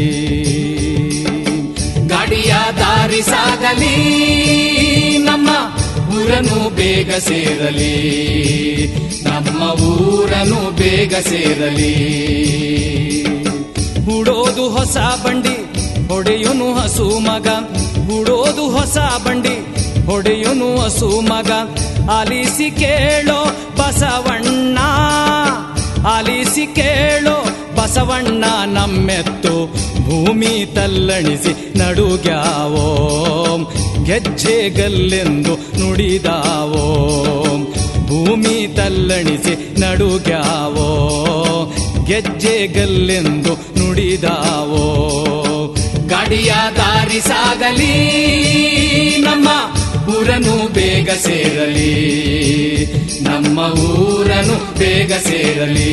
ಗಾಡಿಯ ದಾರಿ ಸಾಗಲಿ ನಮ್ಮ ಊರನು ಬೇಗ ಸೇರಲಿ ನಮ್ಮ ಊರನು ಬೇಗ ಸೇರಲಿ ಹೂಡೋದು ಹೊಸ ಬಂಡಿ ಹೊಡೆಯುನು ಹಸು ಮಗ ಹೂಡೋದು ಹೊಸ ಬಂಡಿ ಹೊಡೆಯುನು ಹಸು ಮಗ ಆಲಿಸಿ ಕೇಳೋ ಬಸವಣ್ಣ ಆಲಿಸಿ ಕೇಳೋ ಬಸವಣ್ಣ ನಮ್ಮೆತ್ತು ಭೂಮಿ ತಲ್ಲಣಿಸಿ ನಡುಗ್ಯಾವೋ ಗೆಜ್ಜೆಗಲ್ಲೆಂದು ನುಡಿದಾವೋ ಭೂಮಿ ತಲ್ಲಣಿಸಿ ನಡುಗ್ಯಾವೋ ಗೆಜ್ಜೆಗಲ್ಲೆಂದು ನುಡಿದಾವೋ ಗಾಡಿಯ ದಾರಿ ಸಾಗಲಿ ನಮ್ಮ ಊರನು ಬೇಗ ಸೇರಲಿ ನಮ್ಮ ಊರನು ಬೇಗ ಸೇರಲಿ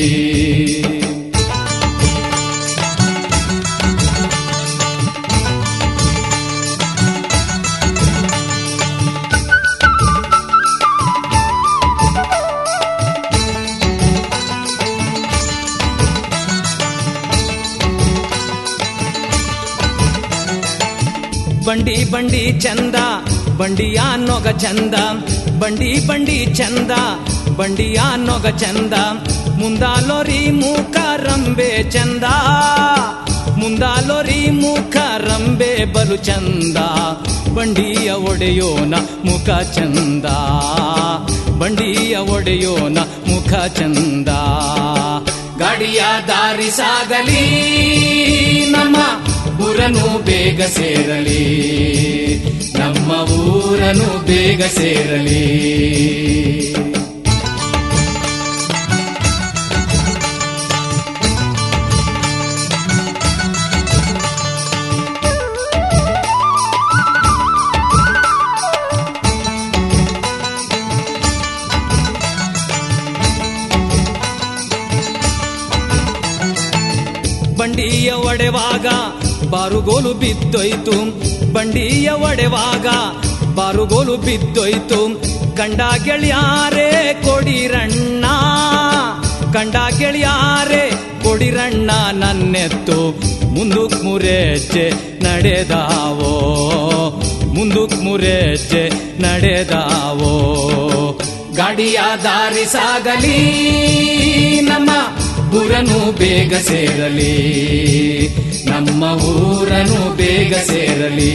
ಬಂಡಿ ಬಂಡಿ ಚಂದ ಬಂಡಿಯ ನೊಗ ಚಂದ ಬಂಡಿ ಬಂಡಿ ಚಂದ ಬಂಡಿಯ ನೊಗ ಚಂದ ಮುಂದಾಲೋರಿ ಮೂಕ ರಂಬೆ ಚಂದ ಮುಂದಾಲೋರಿ ಮೂಕ ರಂಬೆ ಬಲು ಚಂದ ಬಂಡಿಯ ಒಡೆಯೋನ ಮುಖ ಚಂದ ಬಂಡಿಯ ಒಡೆಯೋನ ಮುಖ ಚಂದ ಗಾಡಿಯ ದಾರಿ ಸಾಗಲಿ ನಮ್ಮ ಊರನು ಬೇಗ ಸೇರಲಿ ನಮ್ಮ ಊರನು ಬೇಗ ಸೇರಲಿ ಬಂಡಿಯ ಒಡೆವಾಗ ಬಾರುಗೋಲು ಬಿದ್ದೋಯ್ತು ಬಂಡಿಯ ಒಡೆವಾಗ ಬಾರುಗೋಲು ಬಿದ್ದೋಯ್ತು ಕಂಡ ಗೆಳೆಯಾರೆ ಕೊಡಿರಣ್ಣ ಕಂಡ ಗೆಳೆಯಾರೆ ಕೊಡಿರಣ್ಣ ನನ್ನೆತ್ತು ಮುಂದಕ್ ಮುರೆಜ್ಜೆ ನಡೆದಾವೋ ಮುಂದಕ್ ಮುರೆಜ್ಜೆ ನಡೆದಾವೋ ಗಾಡಿಯ ದಾರಿ ಸಾಗಲಿ ನಮ್ಮ ಊರನು ಬೇಗ ಸೇರಲಿ ನಮ್ಮ ಊರನು ಬೇಗ ಸೇರಲಿ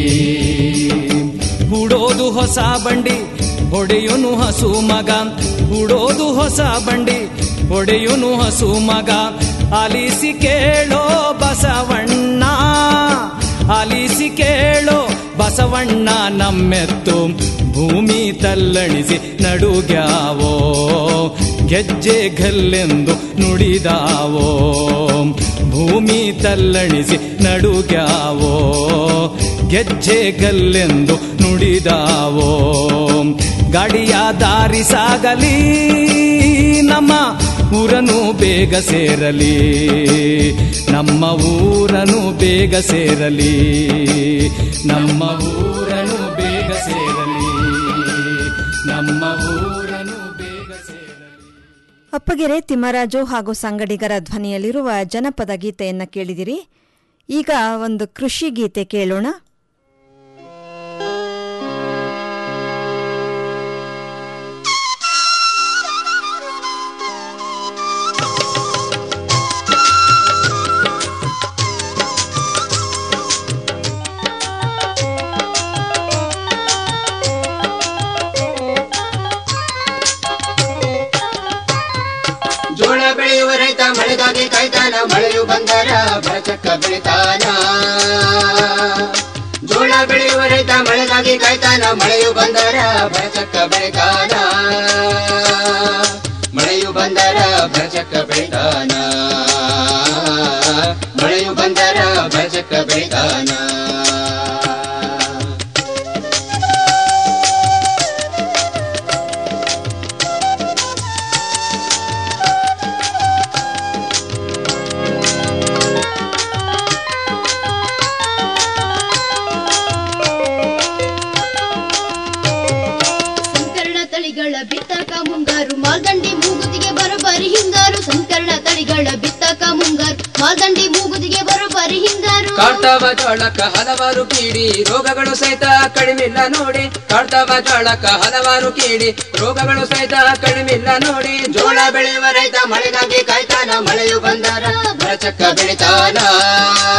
ಹೂಡೋದು ಹೊಸ ಬಂಡಿ ಹೊಡೆಯುನು ಹಸು ಮಗ ಹೂಡೋದು ಹೊಸ ಬಂಡಿ ಹೊಡೆಯುನು ಹಸು ಮಗ ಆಲಿಸಿ ಕೇಳೋ ಬಸವಣ್ಣ ಆಲಿಸಿ ಕೇಳೋ ಬಸವಣ್ಣ ನಮ್ಮೆತ್ತು ಭೂಮಿ ತಲ್ಲಣಿಸಿ ನಡುಗ್ಯಾವೋ ಗೆಜ್ಜೆ ಗಲ್ಲೆಂದು ನುಡಿದಾವೋ ಭೂಮಿ ತಲ್ಲಣಿಸಿ ನಡುಗ್ಯಾವೋ ಗೆಜ್ಜೆಗಲ್ಲೆಂದು ನುಡಿದಾವೋ ಗಾಡಿಯ ದಾರಿ ಸಾಗಲಿ ನಮ್ಮ ಊರನು ಬೇಗ ಸೇರಲಿ ನಮ್ಮ ಊರನು ಬೇಗ ಸೇರಲಿ ನಮ್ಮ ಊರನು ಬೇಗ ಸೇರಲಿ ನಮ್ಮ ಊರನು ಬೇಗ ಸೇರಲಿ ಅಪ್ಪಗೆರೆ ತಿಮ್ಮರಾಜು ಹಾಗೂ ಸಂಗಡಿಗರ ಧ್ವನಿಯಲ್ಲಿರುವ ಜನಪದ ಗೀತೆಯನ್ನ ಕೇಳಿದಿರಿ ಈಗ ಒಂದು ಕೃಷಿ ಗೀತೆ ಕೇಳೋಣ ಜೋಳ ಬೆಳೆಯುವ ರೈತ ಮಳೆಗಾಗಿ ಕಾಯ್ತಾನ ಮಳೆಯು ಬಂದರ ಬರಚಕ್ಕ ಬೆಳಿತಾನ ಜೋಳ ಬೆಳೆಯುವ ರೈತ ಮಳೆಗಾಗಿ ಕಾಯ್ತಾನ ಮಳೆಯು ಬಂದರ ಬರಚಕ್ಕ ಬೆಳಿತಾನ ಮಳೆಯು ಬಂದರ ಬರಚಕ್ಕ ಬೆಳಿತಾನ ಮಳೆಯು ಬಂದರ ಬರಚಕ್ಕ ಬೆಳಿತಾನ ಸಂಕರಣ ತಳಿಗಳ ಬಿತ್ತಕ ಮುಂಗಾರು ಮಾಲ್ದಂಡಿ ಮೂಗುದಿಗೆ ಬರೋಬ್ಬರಿ ಹಿಂಗಾರು ಸಂಕರಣ ತಳಿಗಳ ಬಿತ್ತಕ ಮುಂಗಾರು ಮಾಲ್ದಂಡಿ ಮೂಗುದಿಗೆ ಬರೋಬ್ಬರಿ ಹಿಂಗಾರು ಕಾಡ್ತಾವ ಜೋಳಕ್ಕ ಹಲವಾರು ಕೀಡಿ ರೋಗಗಳು ಸಹಿತ ಕಡಿಮಿಲ್ಲ ನೋಡಿ ಕಾಡ್ತಾವ ಜೋಳಕ್ಕ ಹಲವಾರು ಕೀಡಿ ರೋಗಗಳು ಸಹಿತ ಕಡಿಮಿಲ್ಲ ನೋಡಿ ಜೋಳ ಬೆಳೆಯುವ ರೈತ ಮಳೆಗಾಗಿ ಕಾಯ್ತಾನ ಮಳೆಯು ಬಂದರ ಬರಚಕ್ಕ ಬೆಳಿತಾನ